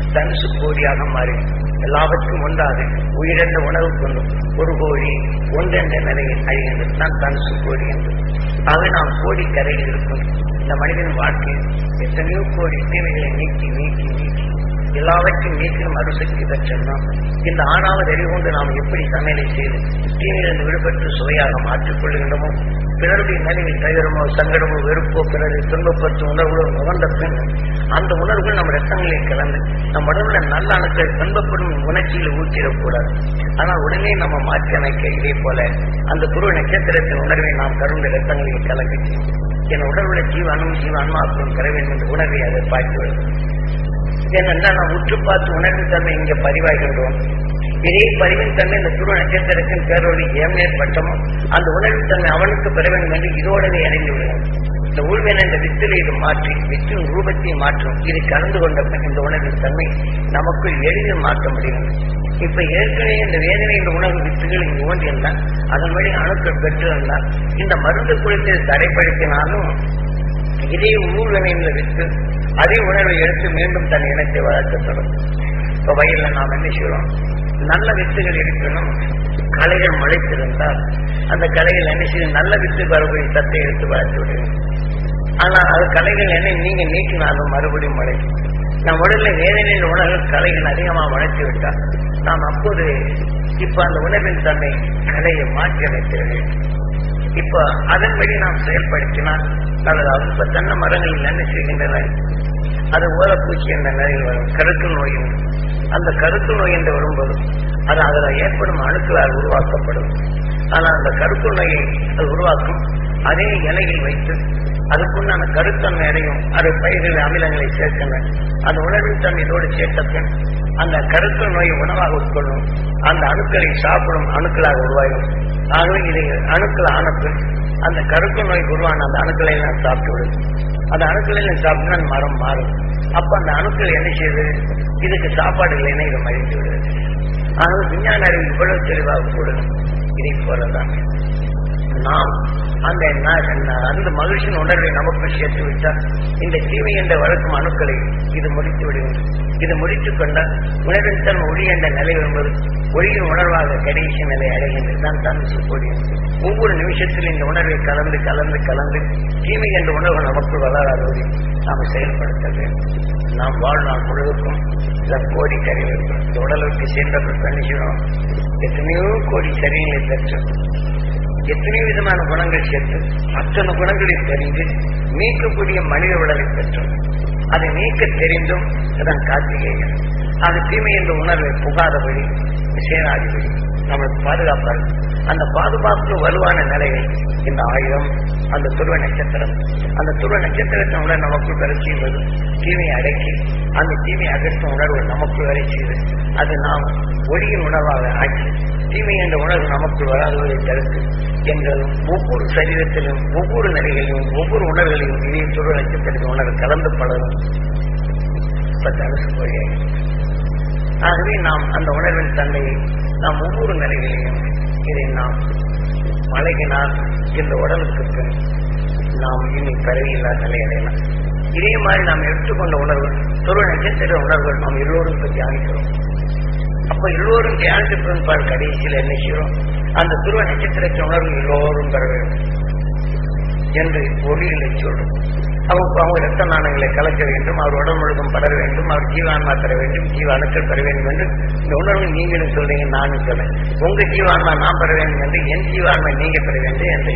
தனுசு கோடியாக மாறி எல்லாவற்றும் ஒன்றாக உயிரென்ற உணவு கொண்டு ஒரு கோடி ஒன்றென்ற நிலையில் அழிகின்றது தான் தனுசு கோடி என்று ஆக நாம் கோடி கரையில் இருக்கும் இந்த மனிதன் வாழ்க்கையில் எத்தனையோ கோடி தீமைகளை நீக்கி நீக்கி நீக்கி எல்லாவற்றையும் நீக்கிலும் அருசக்தி பெற்றோம் இந்த ஆறாவது அறிவு கொண்டு நாம் எப்படி சமையலை செய்து தீமையிலிருந்து விடுபட்டு சுவையாக மாற்றிக் கொள்கின்றோமோ பிறருடைய நிலையில் தவிரமோ சங்கடமோ வெறுப்போ பிறரை துன்பப்படுத்தும் உணர்வுகளோ நுகர்ந்த பின் அந்த உணர்வுகள் நம் ரத்தங்களில் கலந்து நம் உடம்புல நல்ல அணுக்கள் துன்பப்படும் உணர்ச்சியில் ஊற்றிடக்கூடாது ஆனால் உடனே நம்ம மாற்றி அமைக்க இதே போல அந்த குரு நட்சத்திரத்தின் உணர்வை நாம் கருண்ட ரத்தங்களில் கலந்து என் உடலுள்ள ஜீவானும் ஜீவான்மாக்களும் பெற வேண்டும் என்ற உணர்வை அதை பார்த்து ஏனென்றால் நாம் உற்று பார்த்து உணர்வின் தன்மை இங்கே பதிவாகின்றோம் இதே பதிவின் தன்மை இந்த துரு நட்சத்திரத்தின் பேரொழி ஏன் ஏற்பட்டமோ அந்த உணர்வின் தன்மை அவனுக்கு பெற வேண்டும் என்று இதோடவே அடைந்து விடுவோம் இந்த ஊழ்வேன் என்ற வித்திலை இது மாற்றி வித்தின் ரூபத்தை மாற்றும் இது கலந்து கொண்ட பின் இந்த உணர்வின் தன்மை நமக்குள் எளிதில் மாற்ற முடியும் இப்ப ஏற்கனவே இந்த வேதனை என்ற உணர்வு வித்துகள் இங்கு ஓன்றியிருந்தால் அதன் வழி அணுக்கள் பெற்றிருந்தால் இந்த மருந்து குறித்து தடைப்படுத்தினாலும் இதே ஊழ்வினையில் விட்டு அதே உணர்வை எடுத்து மீண்டும் தன் இனத்தை வளர்க்க தொடங்கும் இப்ப வயல்ல நாம் என்ன செய்வோம் நல்ல வித்துகள் இருக்கணும் களைகள் முளைத்திருந்தால் அந்த களைகள் என்ன செய்யும் நல்ல வித்து வரக்கூடிய சத்தை எடுத்து வளர்த்து விடுவோம் ஆனா அது கலைகள் என்ன நீங்க நீக்கினாலும் மறுபடியும் முளைக்கும் நம் உடல்ல வேதனையின் உணர்வு கலைகள் அதிகமா வளர்த்து விட்டால் நாம் அப்போது இப்ப அந்த உணர்வின் தன்மை கலையை மாற்றி அமைக்கிறது இப்ப அதன்படி நாம் செயல்படுத்தினால் நல்லதாகும் இப்ப தென்னை மரங்களில் என்ன செய்கின்றன அது ஓலப்பூச்சி என்ற நிலையில் வரும் கருத்து நோய் என்று. அந்த கருத்து நோய் என்று வரும்போது அது அதில் ஏற்படும் அணுக்களால் உருவாக்கப்படும் ஆனால் அந்த கருத்து நோயை அது உருவாக்கும் அதே இலையில் வைத்து அதுக்குண்டான கருத்தன்மை அடையும் அது பயிர்கள் அமிலங்களை சேர்க்கின்றன அந்த உணர்வின் தன்மையோடு சேர்த்த பின் அந்த கருத்து நோயை உணவாக உட்கொள்ளும் அந்த அணுக்களை சாப்பிடும் அணுக்களாக உருவாகும் ஆகவே இதை அணுக்கள் ஆன பின் அந்த கருத்து நோய்க்கு உருவான அந்த அணுக்களை எல்லாம் சாப்பிட்டு விடும் அந்த அணுக்களை எல்லாம் சாப்பிட்டு அந்த மரம் மாறும் அப்ப அந்த அணுக்கள் என்ன செய்யுது இதுக்கு சாப்பாடு இல்லைன்னா இதை மழித்து விடுது ஆகவே விஞ்ஞான அறிவு இவ்வளவு தெளிவாக கூடுது இதை போலதான் நாம் அந்த ந- ந- அந்த மகிழ்ச்சியின் உணர்வை நமக்கு சேர்த்து விட்டால் இந்த தீமை என்ற வழக்கும் அணுக்களை இது முடித்து விடுகிறது இது முடித்துக் கொண்டால் உணர்வின் தன் ஒளி என்ற நிலை வரும்போது ஒளியின் உணர்வாக கடைசி நிலை அடைகின்றது தான் தனுசு கூடிய ஒவ்வொரு நிமிஷத்திலும் இந்த உணர்வை கலந்து கலந்து கலந்து தீமை என்ற உணர்வு நமக்குள் வளராதபடி நாம் செயல்படுத்த வேண்டும் நாம் வாழ்நாள் முழுவதுக்கும் இந்த கோடி கருவி இந்த உடலுக்கு சேர்ந்தவர்கள் கணிச்சிடும் எத்தனையோ கோடி சரியங்களை பெற்று எத்தனையோ விதமான குணங்கள் சேர்த்து அத்தனை குணங்களை தெரிந்து நீக்கக்கூடிய மனித உடலை பெற்றோம் அதை நீக்க தெரிந்தும் அதான் கார்த்திகேயன் அது தீமை என்ற உணர்வை புகாதபடி சேராதபடி நம்மளை பாதுகாப்பார் அந்த பாதுகாப்பு வலுவான நிலையை இந்த ஆயுதம் அந்த துருவ நட்சத்திரம் அந்த துருவ நட்சத்திரத்தின் உணர்வு நமக்குள் வர செய்வது தீமையை அடக்கி அந்த தீமையை அகற்றும் உணர்வு நமக்குள் வரை செய்து அது நாம் ஒளியின் உணர்வாக ஆக்கி தீமை என்ற உணர்வு நமக்குள் வராதவரை தடுத்து எங்கள் ஒவ்வொரு சரீரத்திலும் ஒவ்வொரு நிலைகளிலும் ஒவ்வொரு உணர்வுகளையும் இதே துருவ நட்சத்திரத்தின் உணர்வு கலந்து பழகும் இப்ப தனுசு கோயில் ஆகவே நாம் அந்த உணர்வின் தன்மையை நாம் ஒவ்வொரு நிலைகளிலும் இதை நாம் பழகினால் இந்த உடலுக்கு பின் நாம் இனி பிறவியில்லா நிலை அடையலாம் இதே மாதிரி நாம் எடுத்துக்கொண்ட உணர்வு துருவ நட்சத்திர உணர்வுகள் நாம் எல்லோரும் இப்ப தியானிக்கிறோம் அப்ப எல்லோரும் தியானித்த பின்பாடு கடைசியில் என்ன செய்யறோம் அந்த துருவ நட்சத்திரத்தின் உணர்வு எல்லோரும் பெற வேண்டும் என்று ஒளிகளை சொல்றோம் அவங்க அவங்க ரத்த நாணங்களை கலக்க வேண்டும் அவர் உடல் முழுதும் படர வேண்டும் அவர் ஜீவான்மா பெற வேண்டும் ஜீவ அணுக்கள் பெற வேண்டும் என்று இந்த உணர்வு நீங்களும் சொல்றீங்க நானும் சொல்றேன் உங்க ஜீவான்மா நான் பெற வேண்டும் என்று என் ஜீவான்மா நீங்க பெற வேண்டும் என்று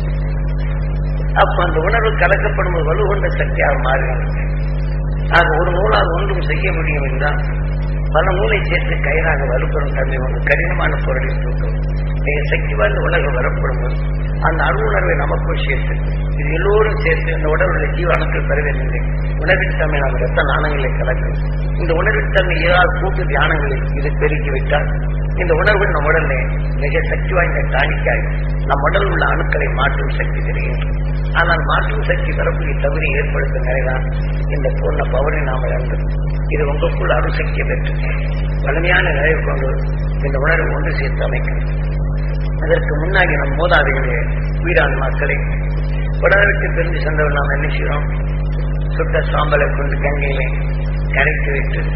அப்ப அந்த உணர்வு கலக்கப்படும் போது வலுகொண்ட சக்தியாக மாறுகிறது ஆக ஒரு நூலால் ஒன்றும் செய்ய முடியும் என்றால் பல நூலை சேர்த்து கயிறாக வலுப்பெறும் தன்மை ஒன்று கடினமான பொருளை தூக்கும் மிக சக்தி வாய்ந்த உலகம் வரப்படும் போது அந்த அருணர்வை நமக்குள் சேர்த்து இது எல்லோரும் சேர்த்து இந்த உடலுடைய ஜீவாணுக்கள் பெற வேண்டும் உணர்வின் தன்மை நம்ம ரத்த நாணங்களை கலக்கும் இந்த உணர்வின் தன்மை ஏதாவது கூட்டு தியானங்களில் இது பெருக்கிவிட்டால் இந்த உணர்வு நம் உடலில் மிக சக்தி வாய்ந்த டானிக்காய் நம் உடலில் உள்ள அணுக்களை மாற்றும் சக்தி தெரியும் ஆனால் மாற்றும் சக்தி வரக்கூடிய தவறி ஏற்படுத்தும் நிலைதான் இந்த பூர்ண பவரை நாம் இழந்து இது உங்களுக்குள் அருசக்தியை பெற்று வலிமையான நிலையை கொண்டு இந்த உணர்வு ஒன்று சேர்த்து அமைக்கணும் அதற்கு முன்னாடி நம் மூதாதைகளே வீரான் மக்களை உடலை விட்டு பிரிந்து சென்றவர் நாம் என்ன செய்கிறோம் சுட்ட சாம்பலை கொண்டு கங்கையிலே கரைத்து வைத்து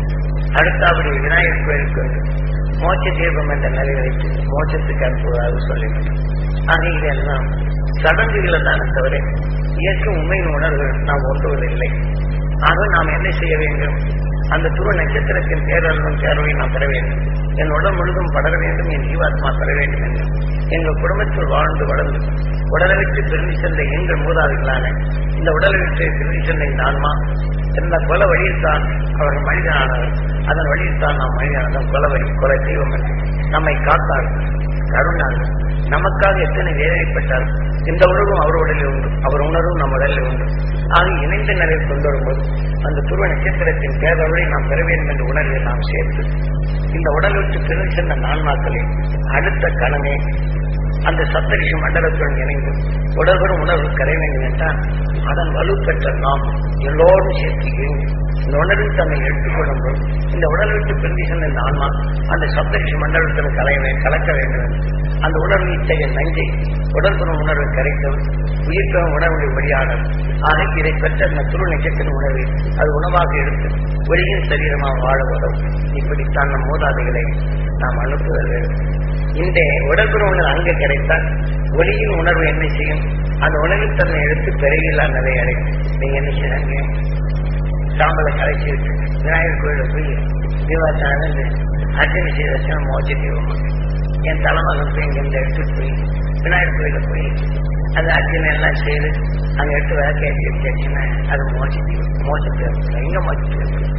அடுத்தபடி விநாயகர் கோயிலுக்கு வந்து மோட்ச தீபம் என்ற நிலை வைத்து மோட்சத்துக்கு அனுப்புவதாக சொல்லிவிட்டோம் ஆக இதெல்லாம் சடங்குகளை தானே தவிர இயற்கை உண்மையின் உணர்வுகள் நாம் ஒன்றுவதில்லை ஆக நாம் என்ன செய்ய வேண்டும் அந்த துருவ நட்சத்திரத்தின் பேரர்களும் பேரவை நாம் பெற வேண்டும் என் உடல் முழுதும் படர வேண்டும் என் ஜீவாத்மா பெற வேண்டும் என்று எங்கள் குடும்பத்தில் வாழ்ந்து வளர்ந்து உடலை விட்டு பிரிந்து சென்ற எங்கள் மூதாதிகளான இந்த உடலை விட்டு பிரிந்து சென்ற இந்த ஆன்மா இந்த கொல வழியில்தான் அவர்கள் மனிதனானவர் அதன் வழியில்தான் நாம் மனிதனானதும் கொல வழி கொலை தெய்வம் என்று நம்மை காத்தார் கருணாக நமக்காக எத்தனை வேதனைப்பட்டார் இந்த உணர்வும் அவர் உடலில் உண்டு அவர் உணர்வும் நம் உடலில் உண்டு ஆக இணைந்த நிலையில் கொண்டு வரும்போது அந்த துருவ நட்சத்திரத்தின் பேரவழி நாம் பெற வேண்டும் என்ற உணர்வை நாம் சேர்த்து இந்த உடல் விட்டு பிரிந்து சென்ற நாட்களில் அடுத்த கணமே அந்த சப்தரிஷி மண்டலத்துடன் இணைந்து உடல்வரும் உணர்வு கரை வேண்டும் என்றால் அதன் வலு பெற்ற நாம் எல்லோரும் சேர்த்து இயங்கி இந்த உணர்வின் தன்னை எடுத்துக்கொள்ளும் போது இந்த உடல் விட்டு பிரிந்து சென்ற இந்த ஆன்மா அந்த சப்தரிஷி மண்டலத்தில் கலைய வே- கலக்க வேண்டும் என்று அந்த உணர்வு இத்தகைய நஞ்சை உடல்புறம் உணர்வை கரைத்தவர் உயிர்ப்பெறும் உணர்வுடைய வழியாளர் ஆக இதை பெற்ற அந்த துரு நட்சத்திர உணர்வை அது உணவாக எடுத்து ஒளியின் சரீரமாக வாழ உதவும் இப்படித்தான் நம் மூதாதைகளை நாம் அனுப்புதல் வேண்டும் இந்த உடல்புற உணர்வு அங்கே கிடைத்தால் ஒளியின் உணர்வு என்ன செய்யும் அந்த உணர்வில் தன்னை எடுத்து பிறகில்லா நிலை அடையும் நீங்க என்ன செய்றாங்க சாம்பலை கலைச்சி விட்டு விநாயகர் கோயில போய் தீபாவளி அர்ச்சனை செய்த வச்சு மோச்ச தீபமா என் தலைமகன் போய் இங்கிருந்து எடுத்துட்டு போய் விநாயகர் கோயில போய் அந்த அர்ச்சனை எல்லாம் செய்து அங்க எடுத்து விளக்க ஏற்றி வச்சாச்சுன்னா அது மோச்ச தீபம் மோச்ச தீபம் எங்க மோச்ச தீபம்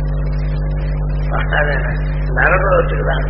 அது நரகத்துக்கு தான்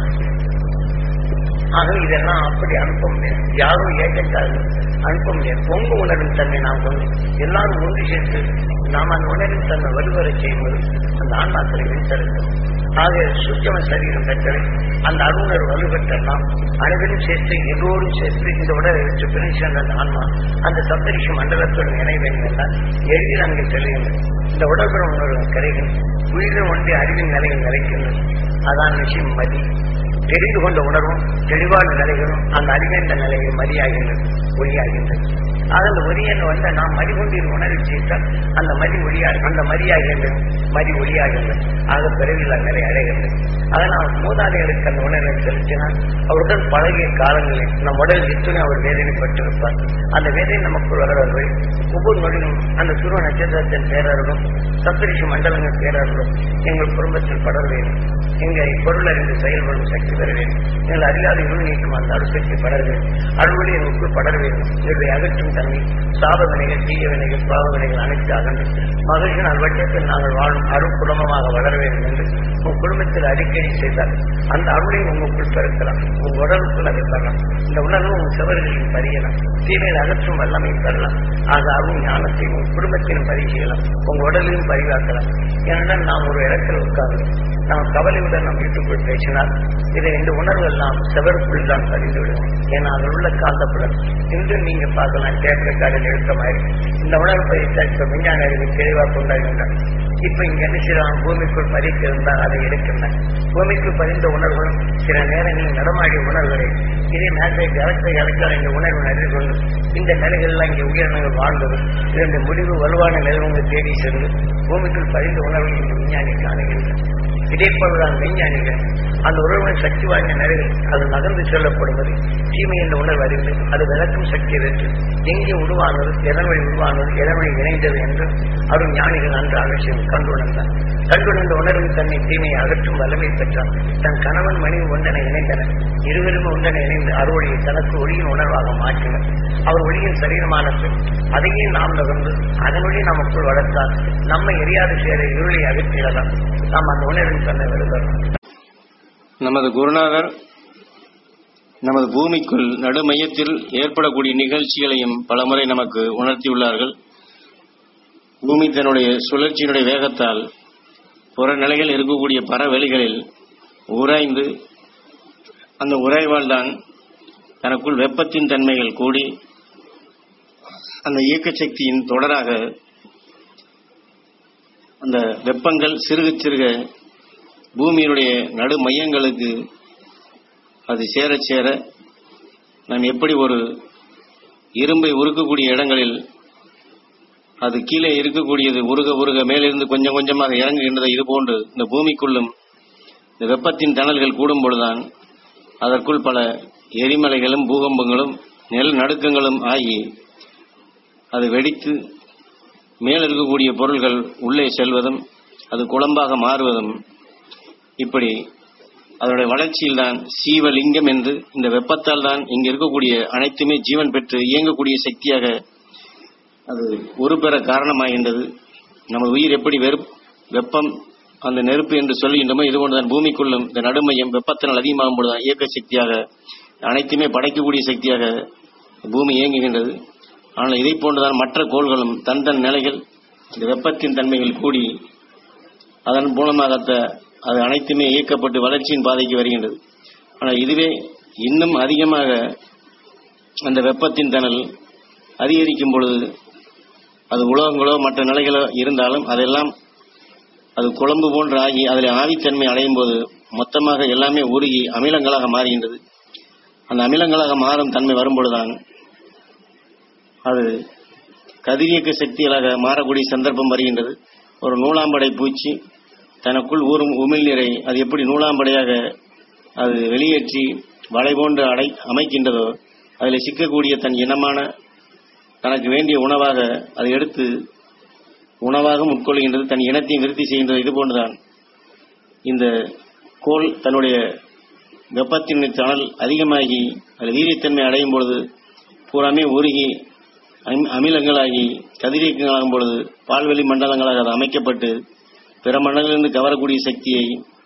ஆக இதெல்லாம் அப்படி அனுப்ப முடியாது யாரும் ஏஜென்டாக அனுப்ப முடியாது பொங்கு உணர்வின் தன்மை நாம் கொண்டு எல்லாரும் ஒன்று சேர்த்து நாம் அந்த உணர்வின் தன்மை வலுவரை செய்யும்போது அந்த ஆன்மாக்களை வெளித்தருக்கும் ஆக சுத்தம சரீரம் பெற்றவை அந்த அருணர் வலுப்பெற்ற நாம் அனைவரும் சேர்த்து எல்லோரும் சேர்த்து இந்த உடலை வச்சு பிரிச்சு அந்த ஆன்மா அந்த சப்தரிஷி மண்டலத்துடன் இணைய வேண்டும் என்றால் எளிதில் அங்கே செல்லுகின்றது இந்த உடல்புற உணர்வு கரைகள் உயிரின் ஒன்றிய அறிவின் நிலையில் நிறைக்கின்றது அதான் விஷயம் மதி தெரிந்து கொண்ட உணர்வும் தெளிவான நிலைகளும் அந்த அறிவேந்த நிலையில் மதியாகின்றது ஒளியாகின்றது ஆக அந்த ஒளியன் வந்த நாம் மதி கொண்டிரு உணர்வு செய்தால் அந்த மதி ஒளியாக அந்த மதியாகின்றது மதி ஒளியாகின்றது ஆக பிறவில்லா நிலை அடைகின்றது அதனால் மூதாதைகளுக்கு அந்த உணர்வை செலுத்தினால் அவருடன் பழகிய காலங்களில் நம் உடல் எத்தனை அவர் வேதனைப்பட்டிருப்பார் அந்த வேதனை நமக்குள் வருவர்கள் ஒவ்வொரு நொடியும் அந்த துருவ நட்சத்திரத்தின் பேரர்களும் சப்தரிஷி மண்டலங்கள் பேரர்களும் எங்கள் குடும்பத்தில் படர வேண்டும் எங்கள் பொருள் அறிந்து செயல்படும் சக்தி பெற வேண்டும் எங்கள் அறியாத இருள் நீக்கும் அந்த அருசக்தி படர வேண்டும் அறுவழி எங்களுக்குள் படர வேண்டும் எங்களுடைய அகற்றும் தன்மை சாப வினைகள் தீய வினைகள் பாவ வினைகள் அனைத்து அகன்று மகிழ்ச்சியின் அல்வட்டத்தில் நாங்கள் வாழும் அருள் குடும்பமாக வளர வேண்டும் என்று உங்கள் குடும்பத்தில் அடிக்கடி செய்தால் அந்த அருளை உங்களுக்குள் பெருக்கலாம் உங்கள் உடலுக்குள் அதை பெறலாம் இந்த உணர்வு உங்கள் செவர்களில் பதியலாம் தீமையில் அகற்றும் வல்லமை பெறலாம் ஆக அருள் ஞானத்தை உங்கள் குடும்பத்திலும் பதிவு செய்யலாம் உங்கள் உடலிலும் பதிவாக்கலாம் ஏனென்றால் நாம் ஒரு இடத்தில் உட்கார்ந்து நாம் கவலையுடன் நம் வீட்டுக்குள் பேசினால் இதை இந்த உணர்வு எல்லாம் செவருக்குள் தான் பதிந்துவிடும் ஏன்னா அதில் உள்ள காந்தப்புலன் இன்று நீங்க பார்க்கலாம் டேப் காலில் எடுத்த மாதிரி இந்த உணர்வு பதித்தா இப்ப விஞ்ஞான அறிவு தெளிவாக கொண்டாடுகின்றன இப்ப இங்க என்ன செய்யலாம் பூமிக்குள் பதித்து இருந்தால் அதை எடுக்கின்றன பூமிக்குள் பதிந்த உணர்வுகளும் சில நேரங்களில் நடமாடிய உணர்வுகளை இதே மேசை கலத்தை கலக்காத இந்த உணர்வு அறிந்து கொண்டு இந்த நிலைகள்லாம் இங்கே உயிரினங்கள் வாழ்ந்தது இதன் முடிவு வலுவான நிலைவங்களை தேடி சென்று பூமிக்குள் பதிந்த உணர்வு இந்த விஞ்ஞானி காணுகின்றன இதே போலதான் விஞ்ஞானிகள் அந்த உறவுடன் சக்தி வாய்ந்த நிலைகள் அது நகர்ந்து செல்லப்படுவது தீமை என்ற உணர்வு அறிந்து அது விளக்கும் சக்தி வென்று எங்கே உருவானது எதன் வழி உருவானது எதன் வழி இணைந்தது என்று அருள் ஞானிகள் அன்று அவசியம் கண்டுணர்ந்தார் கண்டுணர்ந்த உணர்வு தன்னை தீமையை அகற்றும் வல்லமை பெற்றார் தன் கணவன் மனைவி ஒன்றனை இணைந்தனர் இருவரும் ஒன்றனை இணைந்து அறுவழியை தனக்கு ஒளியின் உணர்வாக மாற்றினர் அவர் ஒளியின் சரீரமான பின் அதையே நாம் நகர்ந்து அதன் வழி நமக்குள் வளர்த்தால் நம்மை எரியாது சேர இருளை அகற்றிடலாம் நாம் அந்த உணர்வின் தன்னை வருகிறோம் நமது குருநாதர் நமது பூமிக்குள் நடுமையத்தில் ஏற்படக்கூடிய நிகழ்ச்சிகளையும் பலமுறை நமக்கு உணர்த்தியுள்ளார்கள் பூமி தன்னுடைய சுழற்சியினுடைய வேகத்தால் புறநிலையில் இருக்கக்கூடிய பறவெளிகளில் உராய்ந்து அந்த உராய்வால் தான் தனக்குள் வெப்பத்தின் தன்மைகள் கூடி அந்த இயக்க சக்தியின் தொடராக அந்த வெப்பங்கள் சிறுக சிறுக பூமியினுடைய நடு மையங்களுக்கு அது சேர சேர நாம் எப்படி ஒரு இரும்பை உருக்கக்கூடிய இடங்களில் அது கீழே இருக்கக்கூடியது உருக உருக மேலிருந்து கொஞ்சம் கொஞ்சமாக இறங்குகின்றது இது போன்று இந்த பூமிக்குள்ளும் இந்த வெப்பத்தின் தணல்கள் கூடும் பொழுதுதான் அதற்குள் பல எரிமலைகளும் பூகம்பங்களும் நில நடுக்கங்களும் ஆகி அது வெடித்து மேல் இருக்கக்கூடிய பொருள்கள் உள்ளே செல்வதும் அது குழம்பாக மாறுவதும் இப்படி அதனுடைய வளர்ச்சியில் தான் சீவலிங்கம் என்று இந்த வெப்பத்தால் தான் இங்க இருக்கக்கூடிய அனைத்துமே ஜீவன் பெற்று இயங்கக்கூடிய சக்தியாக அது ஒரு பெற காரணமாகின்றது நமது உயிர் எப்படி வெறுப் வெப்பம் அந்த நெருப்பு என்று சொல்கின்றோமோ இது போன்றுதான் பூமிக்குள்ளும் இந்த நடுமையம் வெப்பத்தினால் அதிகமாகும் பொழுதுதான் இயக்க சக்தியாக அனைத்துமே படைக்கக்கூடிய சக்தியாக பூமி இயங்குகின்றது ஆனால் இதை போன்றுதான் மற்ற கோள்களும் தன் தன் நிலைகள் இந்த வெப்பத்தின் தன்மைகள் கூடி அதன் மூலமாக அத்த- அது அனைத்துமே இயக்கப்பட்டு வளர்ச்சியின் பாதைக்கு வருகின்றது ஆனால் இதுவே இன்னும் அதிகமாக அந்த வெப்பத்தின் தணல் அதிகரிக்கும் பொழுது அது உலகங்களோ மற்ற நிலைகளோ இருந்தாலும் அதெல்லாம் அது குழம்பு போன்று ஆகி அதில் ஆவித்தன்மை அடையும் போது மொத்தமாக எல்லாமே உருகி அமிலங்களாக மாறுகின்றது அந்த அமிலங்களாக மாறும் தன்மை வரும்பொழுதுதான் அது கதிரியக்க சக்திகளாக மாறக்கூடிய சந்தர்ப்பம் வருகின்றது ஒரு நூலாம்படை பூச்சி தனக்குள் ஊறும் உமிழ்நீரை அது எப்படி நூலாம்படையாக அது வெளியேற்றி வலை போன்று அடை அமைக்கின்றதோ அதில் சிக்கக்கூடிய தன் இனமான தனக்கு வேண்டிய உணவாக அதை எடுத்து உணவாக உட்கொள்கின்றது தன் இனத்தையும் விருத்தி செய்கின்றது இது போன்றுதான் இந்த கோள் தன்னுடைய வெப்பத்தின் தணல் அதிகமாகி அது வீரியத்தன்மை அடையும் பொழுது பூராமே உருகி அமி- அமிலங்களாகி கதிரியக்கங்களாகும் பொழுது பால்வெளி மண்டலங்களாக அது அமைக்கப்பட்டு பிற மண்டலங்களிலிருந்து கவரக்கூடிய சக்தியை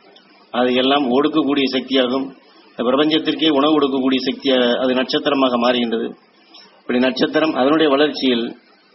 அது எல்லாம் ஒடுக்கக்கூடிய சக்தியாகும் இந்த பிரபஞ்சத்திற்கே உணவு கொடுக்கக்கூடிய சக்தியாக அது நட்சத்திரமாக மாறுகின்றது இப்படி நட்சத்திரம் அதனுடைய வளர்ச்சியில்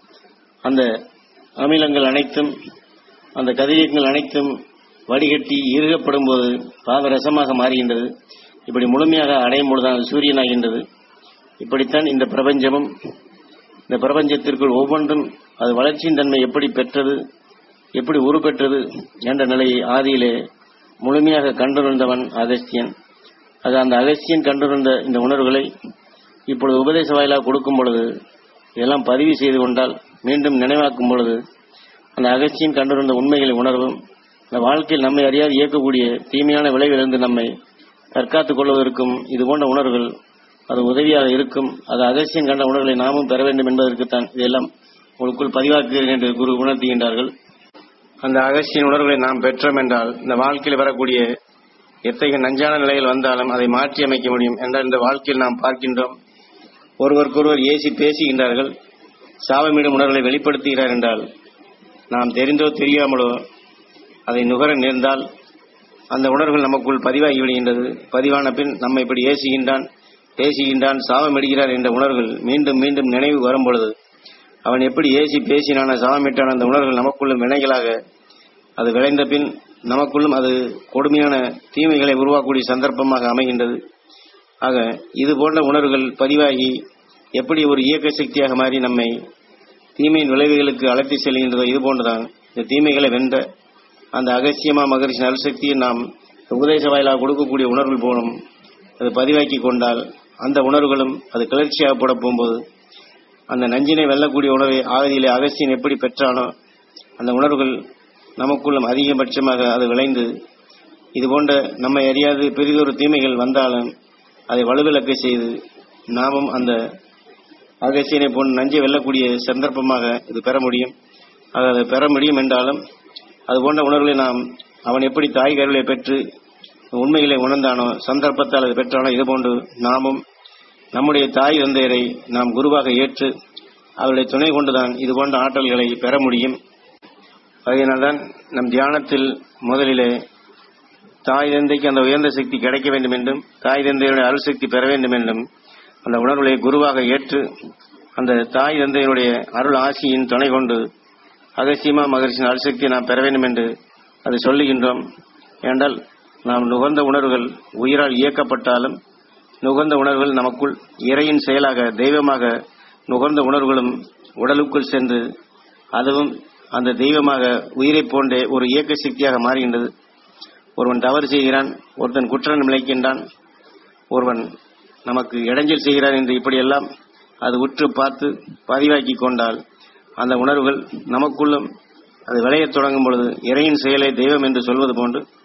அந்த அமிலங்கள் அனைத்தும் அந்த கதிரியக்கங்கள் அனைத்தும் வடிகட்டி இறுகப்படும் போது பாதரசமாக மாறுகின்றது இப்படி முழுமையாக அடையும் பொழுதுதான் அது சூரியனாகின்றது இப்படித்தான் இந்த பிரபஞ்சமும் இந்த பிரபஞ்சத்திற்குள் ஒவ்வொன்றும் அது வளர்ச்சியின் தன்மை எப்படி பெற்றது எப்படி உருப்பெற்றது என்ற நிலையை ஆதியிலே முழுமையாக கண்டுணர்ந்தவன் அகஸ்தியன் அது அந்த அகஸ்தியன் கண்டுணர்ந்த இந்த உணர்வுகளை இப்பொழுது உபதேச வாயிலாக கொடுக்கும் பொழுது இதெல்லாம் பதிவு செய்து கொண்டால் மீண்டும் நினைவாக்கும் பொழுது அந்த அகஸ்தியன் கண்டுணர்ந்த உண்மைகளை உணர்வும் இந்த வாழ்க்கையில் நம்மை அறியாது இயக்கக்கூடிய தீமையான விளைவிலிருந்து நம்மை தற்காத்துக் கொள்வதற்கும் இது போன்ற உணர்வுகள் அது உதவியாக இருக்கும் அது அகஸ்தியன் கண்ட உணர்வுகளை நாமும் பெற வேண்டும் என்பதற்குத்தான் இதெல்லாம் உங்களுக்குள் பதிவாக்குகிறேன் என்று குரு உணர்த்துகின்றார்கள் அந்த அகஸ்தியன் உணர்வுகளை நாம் பெற்றோம் என்றால் இந்த வாழ்க்கையில் வரக்கூடிய எத்தகைய நஞ்சான நிலையில் வந்தாலும் அதை மாற்றி அமைக்க முடியும் என்றால் இந்த வாழ்க்கையில் நாம் பார்க்கின்றோம் ஒருவருக்கொருவர் ஏசி பேசுகின்றார்கள் சாபமிடும் உணர்வுகளை வெளிப்படுத்துகிறார் என்றால் நாம் தெரிந்தோ தெரியாமலோ அதை நுகர நேர்ந்தால் அந்த உணர்வுகள் நமக்குள் பதிவாகி விடுகின்றது பதிவான பின் நம்மை இப்படி ஏசுகின்றான் பேசுகின்றான் சாபமிடுகிறார் என்ற உணர்வுகள் மீண்டும் மீண்டும் நினைவு வரும் பொழுது அவன் எப்படி ஏசி பேசினான சாபமிட்டான் அந்த உணர்வுகள் நமக்குள்ளும் வினைகளாக அது விளைந்த பின் நமக்குள்ளும் அது கொடுமையான தீமைகளை உருவாக்கக்கூடிய சந்தர்ப்பமாக அமைகின்றது ஆக இது போன்ற உணர்வுகள் பதிவாகி எப்படி ஒரு இயக்க சக்தியாக மாறி நம்மை தீமையின் விளைவுகளுக்கு அழைத்து செல்கின்றதோ இது போன்றுதான் இந்த தீமைகளை வென்ற அந்த அகசியமா மகரிஷி நல்சக்தியை நாம் உபதேச வாயிலாக கொடுக்கக்கூடிய உணர்வுகள் போலும் அது பதிவாக்கி கொண்டால் அந்த உணர்வுகளும் அது கிளர்ச்சியாக போட போகும்போது அந்த நஞ்சினை வெல்லக்கூடிய உணர்வை ஆகதியிலே அகசியன் எப்படி பெற்றானோ அந்த உணர்வுகள் நமக்குள்ளும் அதிகபட்சமாக அது விளைந்து இது போன்ற நம்மை அறியாது பெரிதொரு தீமைகள் வந்தாலும் அதை வலுவிளக்க செய்து நாமும் அந்த அகசியனை போன்ற நஞ்சை வெல்லக்கூடிய சந்தர்ப்பமாக இது பெற முடியும் ஆக அதை பெற முடியும் என்றாலும் அது போன்ற உணர்வுகளை நாம் அவன் எப்படி தாய் கருவிலை பெற்று உண்மைகளை உணர்ந்தானோ சந்தர்ப்பத்தால் அது பெற்றானோ இதுபோன்று நாமும் நம்முடைய தாய் தந்தையரை நாம் குருவாக ஏற்று அவருடைய துணை கொண்டுதான் இது போன்ற ஆற்றல்களை பெற முடியும் அதனால்தான் நம் தியானத்தில் முதலிலே தாய் தந்தைக்கு அந்த உயர்ந்த சக்தி கிடைக்க வேண்டும் என்றும் தாய் தந்தையுடைய அருள் சக்தி பெற வேண்டும் என்றும் அந்த உணர்வுகளை குருவாக ஏற்று அந்த தாய் தந்தையினுடைய அருள் ஆசியின் துணை கொண்டு அகசியமா மகரிஷின் அருள் சக்தியை நாம் பெற வேண்டும் என்று அது சொல்லுகின்றோம் ஏனென்றால் நாம் நுகர்ந்த உணர்வுகள் உயிரால் இயக்கப்பட்டாலும் நுகர்ந்த உணர்வுகள் நமக்குள் இறையின் செயலாக தெய்வமாக நுகர்ந்த உணர்வுகளும் உடலுக்குள் சென்று அதுவும் அந்த தெய்வமாக உயிரைப் போன்றே ஒரு இயக்க சக்தியாக மாறுகின்றது ஒருவன் தவறு செய்கிறான் ஒருத்தன் குற்றம் விளைக்கின்றான் ஒருவன் நமக்கு இடைஞ்சல் செய்கிறான் என்று இப்படியெல்லாம் அது உற்று பார்த்து பதிவாக்கி கொண்டால் அந்த உணர்வுகள் நமக்குள்ளும் அது விளையத் தொடங்கும் பொழுது இறையின் செயலை தெய்வம் என்று சொல்வது போன்று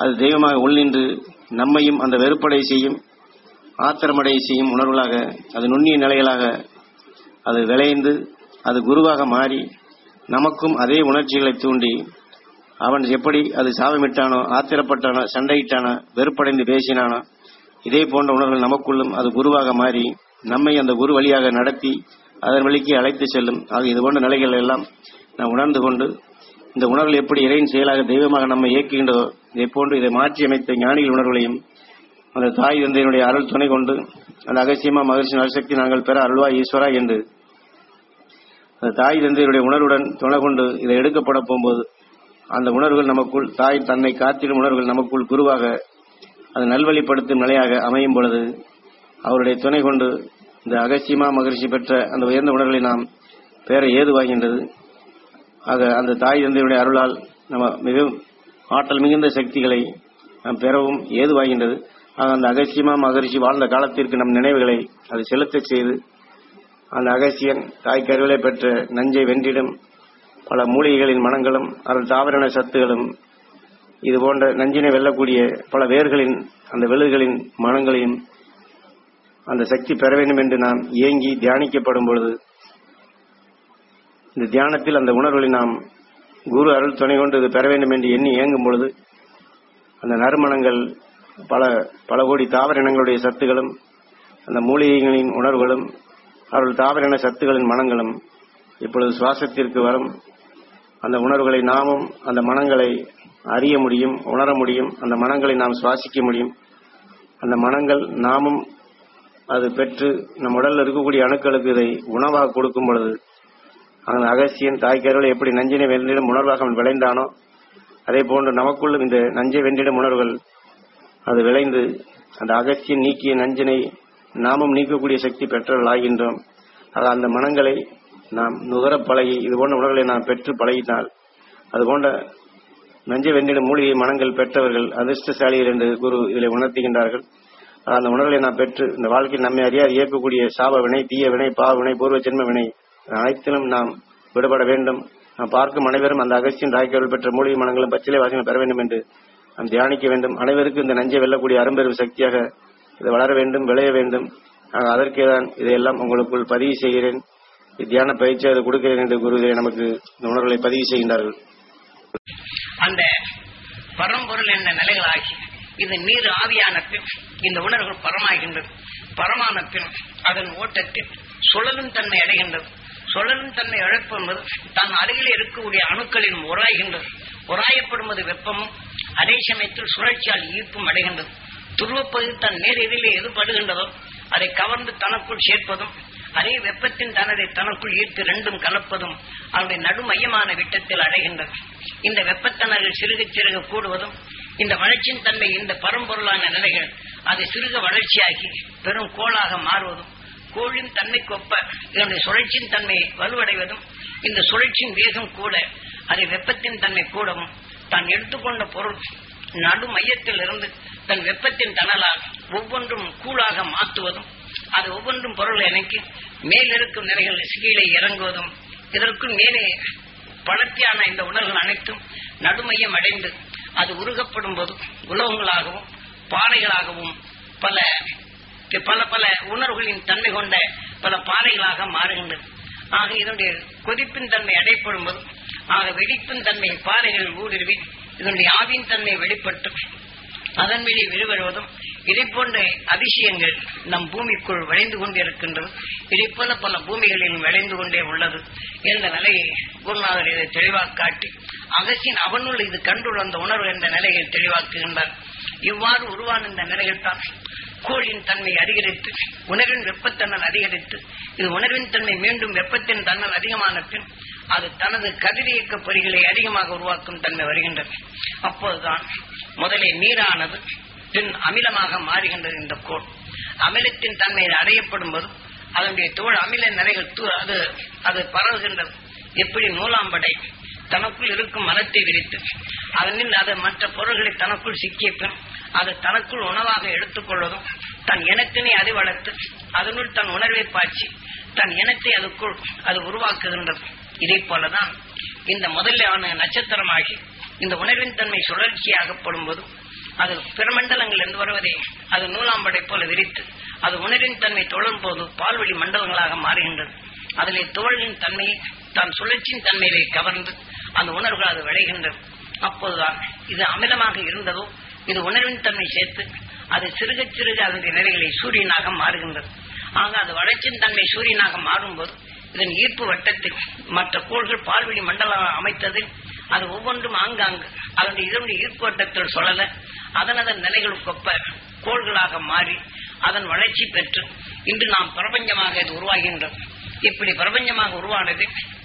அது தெய்வமாக உள்நின்று நம்மையும் அந்த வெறுப்படை செய்யும் ஆத்திரமடை செய்யும் உணர்வுகளாக அது நுண்ணிய நிலைகளாக அது விளைந்து அது குருவாக மாறி நமக்கும் அதே உணர்ச்சிகளை தூண்டி அவன் எப்படி அது சாபமிட்டானோ ஆத்திரப்பட்டானோ சண்டையிட்டானோ வெறுப்படைந்து பேசினானோ இதே போன்ற உணர்வுகள் நமக்குள்ளும் அது குருவாக மாறி நம்மை அந்த குரு வழியாக நடத்தி அதன் வழிக்கு அழைத்து செல்லும் ஆக இது போன்ற நிலைகள் எல்லாம் நாம் உணர்ந்து கொண்டு இந்த உணர்வுகள் எப்படி இறையின் செயலாக தெய்வமாக நம்மை இயக்குகின்றதோ இதை போன்று இதை மாற்றி அமைத்த ஞானிகள் உணர்வுகளையும் அந்த தாய் தந்தையினுடைய அருள் துணை கொண்டு அந்த அகசியமா மகிழ்ச்சி நலசக்தி நாங்கள் பெற அருள்வா ஈஸ்வரா என்று அந்த தாய் தந்தையருடைய உணர்வுடன் துணை கொண்டு இதை எடுக்கப்பட போகும்போது அந்த உணர்வுகள் நமக்குள் தாய் தன்னை காத்திடும் உணர்வுகள் நமக்குள் குருவாக அது நல்வழிப்படுத்தும் நிலையாக அமையும் பொழுது அவருடைய துணை கொண்டு இந்த அகசியமா மகிழ்ச்சி பெற்ற அந்த உயர்ந்த உணர்வுகளை நாம் பெற ஏதுவாகின்றது ஆக அந்த தாய் தந்தையுடைய அருளால் நம்ம மிகவும் ஆற்றல் மிகுந்த சக்திகளை நாம் பெறவும் ஏதுவாகின்றது ஆக அந்த அகசியமா மகரிஷி வாழ்ந்த காலத்திற்கு நம் நினைவுகளை அது செலுத்தச் செய்து அந்த அகசியன் தாய் கருவிலை பெற்ற நஞ்சை வென்றிடும் பல மூலிகைகளின் மனங்களும் அதன் தாவரண சத்துகளும் இது போன்ற நஞ்சினை வெல்லக்கூடிய பல வேர்களின் அந்த வெளுகளின் மனங்களையும் அந்த சக்தி பெற வேண்டும் என்று நாம் ஏங்கி தியானிக்கப்படும் பொழுது இந்த தியானத்தில் அந்த உணர்வுகளை நாம் குரு அருள் துணை கொண்டு இது பெற வேண்டும் என்று எண்ணி இயங்கும் பொழுது அந்த நறுமணங்கள் பல பல கோடி தாவர இனங்களுடைய சத்துகளும் அந்த மூலிகைகளின் உணர்வுகளும் அவர்கள் தாவர இன சத்துகளின் மனங்களும் இப்பொழுது சுவாசத்திற்கு வரும் அந்த உணர்வுகளை நாமும் அந்த மனங்களை அறிய முடியும் உணர முடியும் அந்த மனங்களை நாம் சுவாசிக்க முடியும் அந்த மனங்கள் நாமும் அது பெற்று நம் உடலில் இருக்கக்கூடிய அணுக்களுக்கு இதை உணவாக கொடுக்கும் பொழுது அந்த அகசியன் தாய்க்கருளை எப்படி நஞ்சினை வென்றிடும் உணர்வாக அவன் விளைந்தானோ அதே போன்று நமக்குள்ளும் இந்த நஞ்சை வென்றிடும் உணர்வுகள் அது விளைந்து அந்த அகசியன் நீக்கிய நஞ்சினை நாமும் நீக்கக்கூடிய சக்தி பெற்றவர்கள் ஆகின்றோம் ஆக அந்த மனங்களை நாம் நுகர பழகி இது போன்ற உணர்வுகளை நாம் பெற்று பழகினால் அது போன்ற நஞ்சை வென்றிடும் மூலிகை மனங்கள் பெற்றவர்கள் அதிர்ஷ்டசாலிகள் என்று குரு இதில் உணர்த்துகின்றார்கள் ஆக அந்த உணர்வுகளை நாம் பெற்று இந்த வாழ்க்கையில் நம்மை அறியாது இயக்கக்கூடிய சாப வினை தீய வினை பாவ வினை பூர்வ ஜென்ம வினை அனைத்திலும் நாம் விடுபட வேண்டும் நாம் பார்க்கும் அனைவரும் அந்த அகஸ்தியின் ராய்க்கர்கள் பெற்ற மூலிகை மனங்களும் பச்சிலை வாசனை பெற வேண்டும் என்று நாம் தியானிக்க வேண்டும் அனைவருக்கும் இந்த நஞ்சை வெல்லக்கூடிய அரும்பெரும் சக்தியாக இது வளர வேண்டும் விளைய வேண்டும் ஆக அதற்கே தான் இதையெல்லாம் உங்களுக்குள் பதிவு செய்கிறேன் தியான பயிற்சி அதை கொடுக்கிறேன் என்று குருவே நமக்கு இந்த உணர்வுகளை பதிவு செய்கின்றார்கள் அந்த பரம்பொருள் என்ற நிலைகளாகி இது நீர் ஆவியான பின் இந்த உணர்வுகள் பரமாகின்றது பரமான பின் அதன் ஓட்டத்தில் சுழலும் தன்மை அடைகின்றது சுழலும் தன்மை இழப்பென்பது தான் அருகில் இருக்கக்கூடிய அணுக்களின் உராய்கின்றது உராயப்படுவது வெப்பமும் அதே சமயத்தில் சுழற்சியால் ஈர்ப்பும் அடைகின்றது துருவப்பகுதி தன் நேரெதிலே எது படுகின்றதோ அதை கவர்ந்து தனக்குள் சேர்ப்பதும் அதே வெப்பத்தின் தனதை தனக்குள் ஈர்த்து ரெண்டும் கலப்பதும் அவனுடைய நடுமையமான விட்டத்தில் அடைகின்றது இந்த வெப்பத்தனர்கள் சிறுக சிறுக கூடுவதும் இந்த வளர்ச்சியின் தன்மை இந்த பரம்பொருளான நிலைகள் அதை சிறுக வளர்ச்சியாகி பெரும் கோளாக மாறுவதும் கோளின் தன்மைக்கு ஒப்ப இதனுடைய சுழற்சியின் தன்மை வலுவடைவதும் இந்த சுழற்சியின் வேகம் கூட அதை வெப்பத்தின் தன்மை கூடவும் தான் எடுத்துக்கொண்ட பொருள் நடு மையத்தில் இருந்து தன் வெப்பத்தின் தணலால் ஒவ்வொன்றும் கூழாக மாற்றுவதும் அது ஒவ்வொன்றும் பொருள் எனக்கு மேல் இருக்கும் நிலைகள் கீழே இறங்குவதும் இதற்குள் மேலே பழத்தியான இந்த உணர்வுகள் அனைத்தும் நடுமையம் அடைந்து அது உருகப்படும் போது உலகங்களாகவும் பாறைகளாகவும் பல பல பல உணர்வுகளின் தன்மை கொண்ட பல பாறைகளாக மாறுகின்றது ஆக இதனுடைய கொதிப்பின் தன்மை அடைப்படும் போது ஆக வெடிப்பின் தன்மை பாறைகள் ஊடுருவி இதனுடைய ஆவின் தன்மை வெளிப்பட்டு அதன் வெளியே வெளிவருவதும் இதை போன்ற அதிசயங்கள் நம் பூமிக்குள் விளைந்து கொண்டிருக்கின்றது இதை போல பல பூமிகளில் விளைந்து கொண்டே உள்ளது என்ற நிலையை குருநாதர் இதை தெளிவாக காட்டி அகசின் அவனுள் இது கண்டுள்ள அந்த உணர்வு என்ற நிலையை தெளிவாக்குகின்றார் இவ்வாறு உருவான இந்த நிலையில் தான் கோளின் தன்மை அதிகரித்து உணர்வின் வெப்பத்தன்னல் அதிகரித்து இது உணர்வின் தன்மை மீண்டும் வெப்பத்தின் தன்னல் அதிகமான பின் அது தனது கதிரியக்க பொறிகளை அதிகமாக உருவாக்கும் தன்மை வருகின்றது அப்போதுதான் முதலில் நீரானது பின் அமிலமாக மாறுகின்றது இந்த கோள் அமிலத்தின் தன்மை அடையப்படும் போது அதனுடைய தோல் அமில நிலைகள் தூ- அது அது பரவுகின்றது எப்படி நூலாம்படை தனக்குள் இருக்கும் மலத்தை விரித்து அதனில் அது மற்ற பொருள்களை தனக்குள் சிக்கிய பின் அது தனக்குள் உணவாக எடுத்துக்கொள்வதும் தன் இனத்தினை அது வளர்த்து அதனுள் தன் உணர்வை பாய்ச்சி தன் இனத்தை அதுக்குள் அது உருவாக்குகின்றது இதை போலதான் இந்த முதலான நட்சத்திரமாகி இந்த உணர்வின் தன்மை சுழற்சியாகப்படும் போது அது பிறமண்டலங்களிலிருந்து வருவதை அது நூலாம்படை போல விரித்து அது உணரின் தன்மை தொடரும் போது பால்வழி மண்டலங்களாக மாறுகின்றது அதிலே தோழின் தன்மையை தான் சுழற்சியின் தன்மையை கவர்ந்து அந்த உணர்வுகள் அது விளைகின்றது அப்போதுதான் இது அமிலமாக இருந்ததோ இது உணர்வின் தன்மை சேர்த்து அது சிறுக சிறுக அதனுடைய நிலைகளை சூரியனாக மாறுகின்றது ஆக அது வளர்ச்சியின் தன்மை சூரியனாக மாறும்போது இதன் ஈர்ப்பு வட்டத்தில் மற்ற கோள்கள் பால்வெளி மண்டலம் அமைத்ததில் அது ஒவ்வொன்றும் ஆங்காங்கு அதனுடைய இதனுடைய ஈர்ப்பு வட்டத்தில் சொல்லல அதன் அதன் நிலைகளுக்கொப்ப கோள்களாக மாறி அதன் வளர்ச்சி பெற்று இன்று நாம் பிரபஞ்சமாக இது உருவாகின்றது இப்படி பிரபஞ்சமாக உருவானது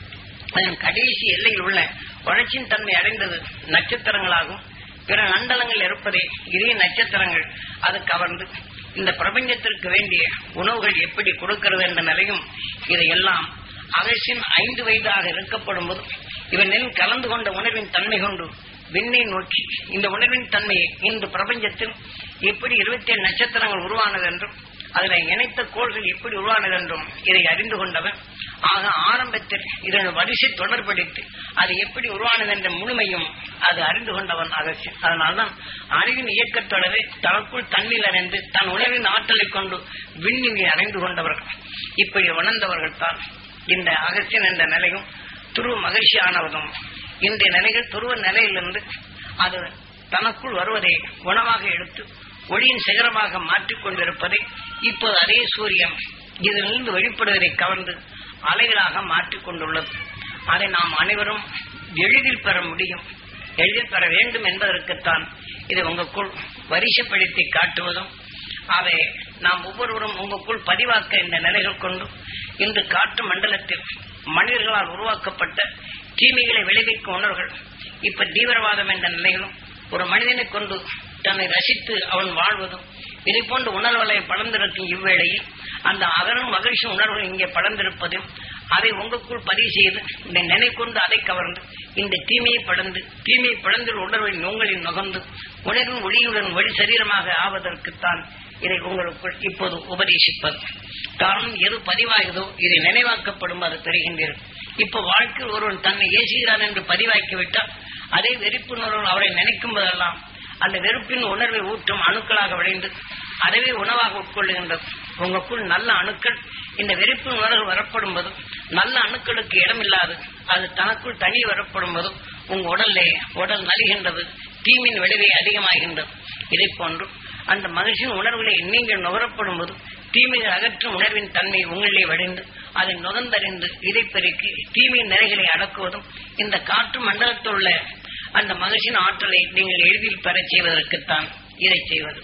அதன் கடைசி எல்லையில் உள்ள வளர்ச்சியின் தன்மை அடைந்தது நட்சத்திரங்களாகும் பிற மண்டலங்கள் இருப்பதே இதே நட்சத்திரங்கள் அது கவர்ந்து இந்த பிரபஞ்சத்திற்கு வேண்டிய உணவுகள் எப்படி கொடுக்கிறது என்ற நிலையும் இதையெல்லாம் அகசின் ஐந்து வயதாக இருக்கப்படும் போது இவனில் கலந்து கொண்ட உணர்வின் தன்மை கொண்டு விண்ணை நோக்கி இந்த உணர்வின் தன்மையை இந்த பிரபஞ்சத்தில் எப்படி இருபத்தி ஏழு நட்சத்திரங்கள் உருவானது என்றும் அதில் இணைத்த கோள்கள் எப்படி உருவானது என்றும் இதை அறிந்து கொண்டவன் ஆக ஆரம்பத்தில் இதன் வரிசை தொடர்படுத்தி அது எப்படி உருவானது என்ற முழுமையும் அது அறிந்து கொண்டவன் அகசியன் அதனால்தான் அறிவின் இயக்கத்தொடரை தனக்குள் தண்ணீர் அறிந்து தன் உணவின் ஆற்றலை கொண்டு விண்ணினை அறிந்து கொண்டவர்கள் இப்படி உணர்ந்தவர்கள் தான் இந்த அகசியன் என்ற நிலையும் துருவ மகிழ்ச்சியானவதும் இந்த நிலைகள் துருவ நிலையிலிருந்து அது தனக்குள் வருவதை உணவாக எடுத்து ஒளியின் சிகரமாக மாற்றிக் கொண்டிருப்பதை இப்போது அதே சூரியன் இதிலிருந்து வெளிப்படுவதை கவர்ந்து அலைகளாக மாற்றிக் கொண்டுள்ளது அதை நாம் அனைவரும் எளிதில் பெற முடியும் எளிதில் பெற வேண்டும் என்பதற்குத்தான் இதை உங்களுக்குள் வரிசைப்படுத்தி காட்டுவதும் அதை நாம் ஒவ்வொருவரும் உங்களுக்குள் பதிவாக்க இந்த நிலைகள் கொண்டு இன்று காற்று மண்டலத்தில் மனிதர்களால் உருவாக்கப்பட்ட தீமைகளை விளைவிக்கும் உணர்வுகள் இப்ப தீவிரவாதம் என்ற நிலையிலும் ஒரு மனிதனை கொண்டு தன்னை ரசித்து அவன் வாழ்வதும் இதை போன்ற உணர்வுகளை படர்ந்திருக்கும் இவ்வேளையில் அந்த அகரும் மகிழ்ச்சி உணர்வுகள் இங்கே படர்ந்திருப்பதும் அதை உங்களுக்குள் பதிவு செய்து இந்த நினை கொண்டு அதை கவர்ந்து இந்த தீமையை படர்ந்து தீமையை படர்ந்துள்ள உணர்வில் உங்களில் நுகர்ந்து உணர்வின் ஒளியுடன் வழி சரீரமாக ஆவதற்குத்தான் இதை உங்களுக்குள் இப்போது உபதேசிப்பது காரணம் எது பதிவாகுதோ இதை நினைவாக்கப்படும் அது பெறுகின்றீர்கள் இப்ப வாழ்க்கையில் ஒருவன் தன்னை ஏசுகிறான் என்று பதிவாக்கிவிட்டால் அதே வெறுப்புணர்வு அவரை நினைக்கும் போதெல்லாம் அந்த வெறுப்பின் உணர்வை ஊற்றும் அணுக்களாக விளைந்து அதுவே உணவாக உட்கொள்ளுகின்றது உங்களுக்குள் நல்ல அணுக்கள் இந்த வெறுப்பு உணர்வு வரப்படும் போதும் நல்ல அணுக்களுக்கு இடமில்லாது அது தனக்குள் தனி வரப்படும் போதும் உங்க உடல்லே உடல் நலிகின்றது தீமின் விளைவை அதிகமாகின்றது இதை போன்று அந்த மகிழ்ச்சியின் உணர்வுகளை நீங்கள் நுகரப்படும் போது தீமையை அகற்றும் உணர்வின் தன்மை உங்களிலே வடிந்து அதை நுகர்ந்தறிந்து இதை பெருக்கி தீமையின் நிலைகளை அடக்குவதும் இந்த காற்று மண்டலத்தில் உள்ள அந்த மகிழ்ச்சியின் ஆற்றலை நீங்கள் எளிதில் பெறச் செய்வதற்குத்தான் இதை செய்வது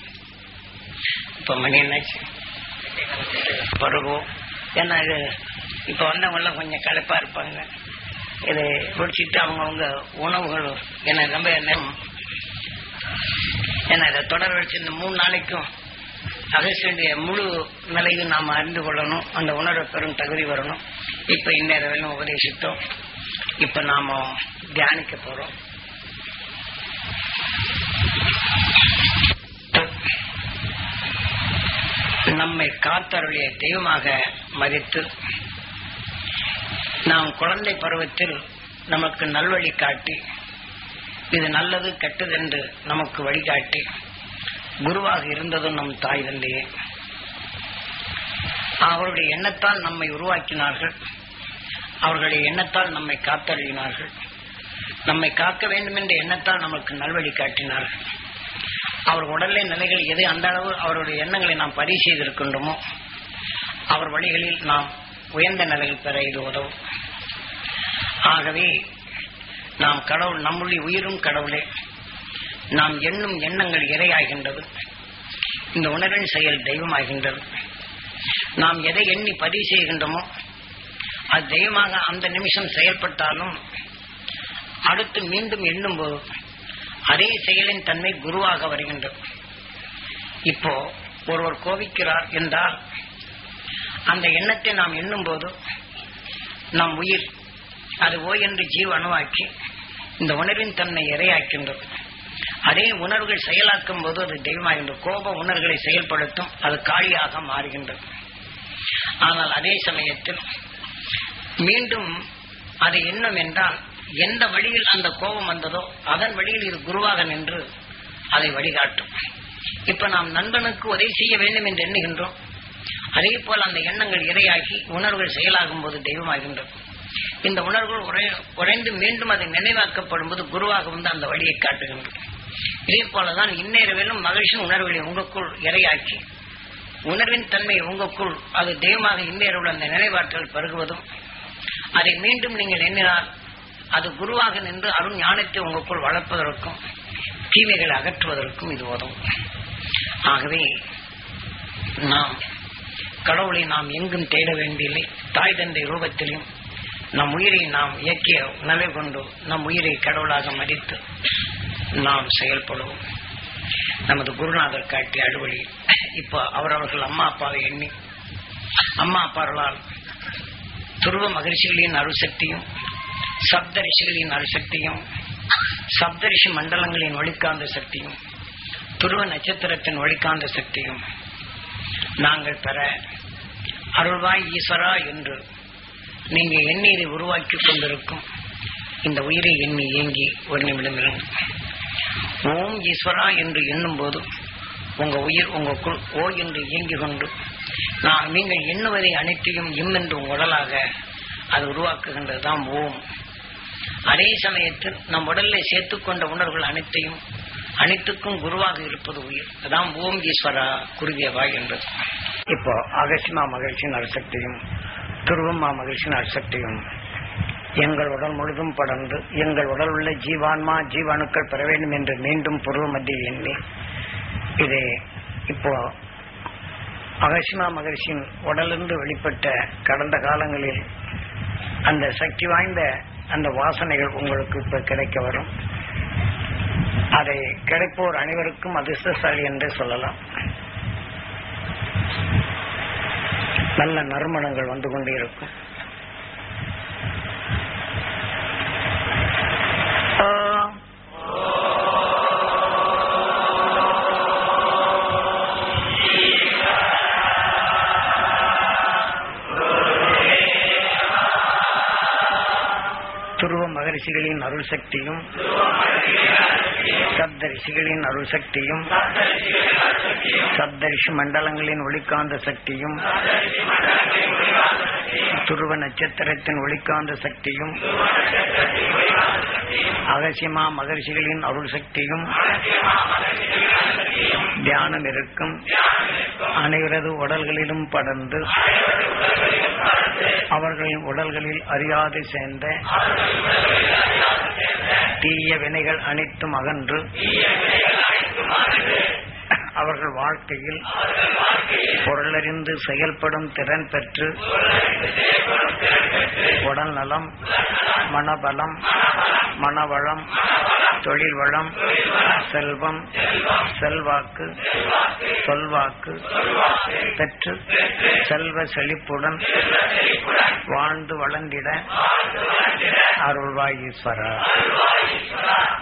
இப்ப மணி என்னாச்சு பருவம் ஏன்னா இது இப்ப வந்தவங்கெல்லாம் கொஞ்சம் களைப்பா இருப்பாங்க இதை குடிச்சிட்டு அவங்கவுங்க உணவுகள் என்ன ரொம்ப நேரம் ஏன்னா இதை தொடர் வச்சு இந்த மூணு நாளைக்கும் அகசியுடைய முழு நிலையும் நாம் அறிந்து கொள்ளணும் அந்த உணர்வை பெரும் தகுதி வரணும் இப்ப இந்நேரம் உபதேசித்தோம் இப்ப நாம தியானிக்க போறோம் நம்மை காத்தருடைய தெய்வமாக மதித்து நாம் குழந்தை பருவத்தில் நமக்கு நல்வழி காட்டி இது நல்லது கெட்டது என்று நமக்கு வழிகாட்டி குருவாக இருந்ததும் நம் தாய் தந்தையே அவருடைய எண்ணத்தால் நம்மை உருவாக்கினார்கள் அவர்களுடைய எண்ணத்தால் நம்மை காத்தருளினார்கள் நம்மை காக்க வேண்டும் என்ற எண்ணத்தால் நமக்கு நல்வழி காட்டினார்கள் அவர் உடல்நிலை நிலைகள் எது அந்த அளவு அவருடைய எண்ணங்களை நாம் பதிவு செய்திருக்கின்றோமோ அவர் வழிகளில் நாம் உயர்ந்த நிலையில் பெற இது உதவும் ஆகவே நாம் கடவுள் நம்முடைய உயிரும் கடவுளே நாம் எண்ணும் எண்ணங்கள் இரையாகின்றது இந்த உணர்வின் செயல் தெய்வமாகின்றது நாம் எதை எண்ணி பதிவு செய்கின்றோமோ அது தெய்வமாக அந்த நிமிஷம் செயல்பட்டாலும் அடுத்து மீண்டும் எண்ணும்போது அதே செயலின் தன்மை குருவாக வருகின்றது இப்போ ஒருவர் கோபிக்கிறார் என்றால் அந்த எண்ணத்தை நாம் எண்ணும்போது நம் உயிர் அது ஓ என்று ஜீவ அணுவாக்கி இந்த உணர்வின் தன்மை இரையாக்கின்றது அதே உணர்வுகள் செயலாக்கும் போது அது தெய்வமாகின்றது கோப உணர்வுகளை செயல்படுத்தும் அது காளியாக மாறுகின்றது ஆனால் அதே சமயத்தில் மீண்டும் அது எண்ணம் என்றால் எந்த வழியில் அந்த கோபம் வந்ததோ அதன் வழியில் இது குருவாக நின்று அதை வழிகாட்டும் இப்ப நாம் நண்பனுக்கு உதவி செய்ய வேண்டும் என்று எண்ணுகின்றோம் அதே போல அந்த எண்ணங்கள் இரையாகி உணர்வுகள் செயலாகும் போது தெய்வமாகின்றது இந்த உணர்வுகள் உறை- உறைந்து மீண்டும் அதை நினைவாக்கப்படும் போது குருவாக வந்து அந்த வழியை காட்டுகின்றது இதே போலதான் இந்நேரவிலும் மகிழ்ச்சியின் உணர்வுகளை உங்களுக்குள் இரையாக்கி உணர்வின் தன்மை உங்களுக்குள் அது தெய்வமாக இந்நேரம் அந்த நினைவாற்றல் பருகுவதும் அதை மீண்டும் நீங்கள் எண்ணினால் அது குருவாக நின்று அருண் ஞானத்தை உங்களுக்குள் வளர்ப்பதற்கும் தீமைகளை அகற்றுவதற்கும் இது உதவும் ஆகவே நாம் கடவுளை நாம் எங்கும் தேட வேண்டியதில்லை தாய் தந்தை ரூபத்திலும் நம் உயிரை நாம் இயக்கிய நிலை கொண்டு நம் உயிரை கடவுளாக மதித்து நாம் செயல்படுவோம் நமது குருநாதர் காட்டிய அறுவழி இப்போ அவரவர்கள் அம்மா அப்பாவை எண்ணி அம்மா அப்பார்களால் துருவ மகிழ்ச்சிகளின் அருசக்தியும் சப்த ரிஷிகளின் அருசக்தியும் சப்தரிஷி மண்டலங்களின் ஒளிக்காந்த சக்தியும் துருவ நட்சத்திரத்தின் ஒளிக்காந்த சக்தியும் நாங்கள் பெற அருள்வாய் ஈஸ்வரா என்று நீங்க எண்ணீரை உருவாக்கி கொண்டிருக்கும் இந்த உயிரை எண்ணி ஏங்கி ஒரு நிமிடம் இருங்க ஓம் ஈஸ்வரா என்று எண்ணும் போது உங்க உயிர் உங்களுக்குள் ஓ என்று இயங்கிக் கொண்டு நான் நீங்கள் எண்ணுவதை அனைத்தையும் இம் என்று உங்க உடலாக அது உருவாக்குகின்றதுதான் ஓம் அதே சமயத்தில் நம் உடலில் சேர்த்துக்கொண்ட உணர்வுகள் அனைத்தையும் அனைத்துக்கும் குருவாக இருப்பது உயிர் அதான் ஓம் ஈஸ்வரா குருதேவா என்பது இப்போ அகசிமா மகிழ்ச்சியின் அரிசக்தியும் துருவமா மகிழ்ச்சியின் அரிசக்தியும் எங்கள் உடல் முழுதும் படர்ந்து எங்கள் உடல் உள்ள ஜீவான்மா ஜீவாணுக்கள் பெற வேண்டும் என்று மீண்டும் பூர்வ மத்தியில் எண்ணி இது இப்போ அகசிமா மகிழ்ச்சியின் உடலிருந்து வெளிப்பட்ட கடந்த காலங்களில் அந்த சக்தி வாய்ந்த அந்த வாசனைகள் உங்களுக்கு இப்ப கிடைக்க வரும் அதை கிடைப்போர் அனைவருக்கும் அதிர்ஷ்டசாலி என்று சொல்லலாம் நல்ல நறுமணங்கள் வந்து கொண்டே இருக்கும் ஆ. துருவ மகரிஷிகளின் அருள் சக்தியும் சப்த ரிஷிகளின் அருள் சக்தியும் சப்தரிஷி மண்டலங்களின் ஒளிக்காந்த சக்தியும் துருவ நட்சத்திரத்தின் ஒளிக்காந்த சக்தியும் அகசியமா மகரிஷிகளின் அருள் சக்தியும் தியானம் இருக்கும் அனைவரது உடல்களிலும் படர்ந்து அவர்களின் உடல்களில் அறியாது சேர்ந்த தீய வினைகள் அனைத்தும் அகன்று அவர்கள் வாழ்க்கையில் பொருளறிந்து செயல்படும் திறன் பெற்று உடல் நலம் மனபலம் மனவளம் தொழில் வளம் செல்வம் செல்வாக்கு சொல்வாக்கு பெற்று செல்வ செழிப்புடன் வாழ்ந்து வளர்ந்திட அருள்வாய் ஈஸ்வரா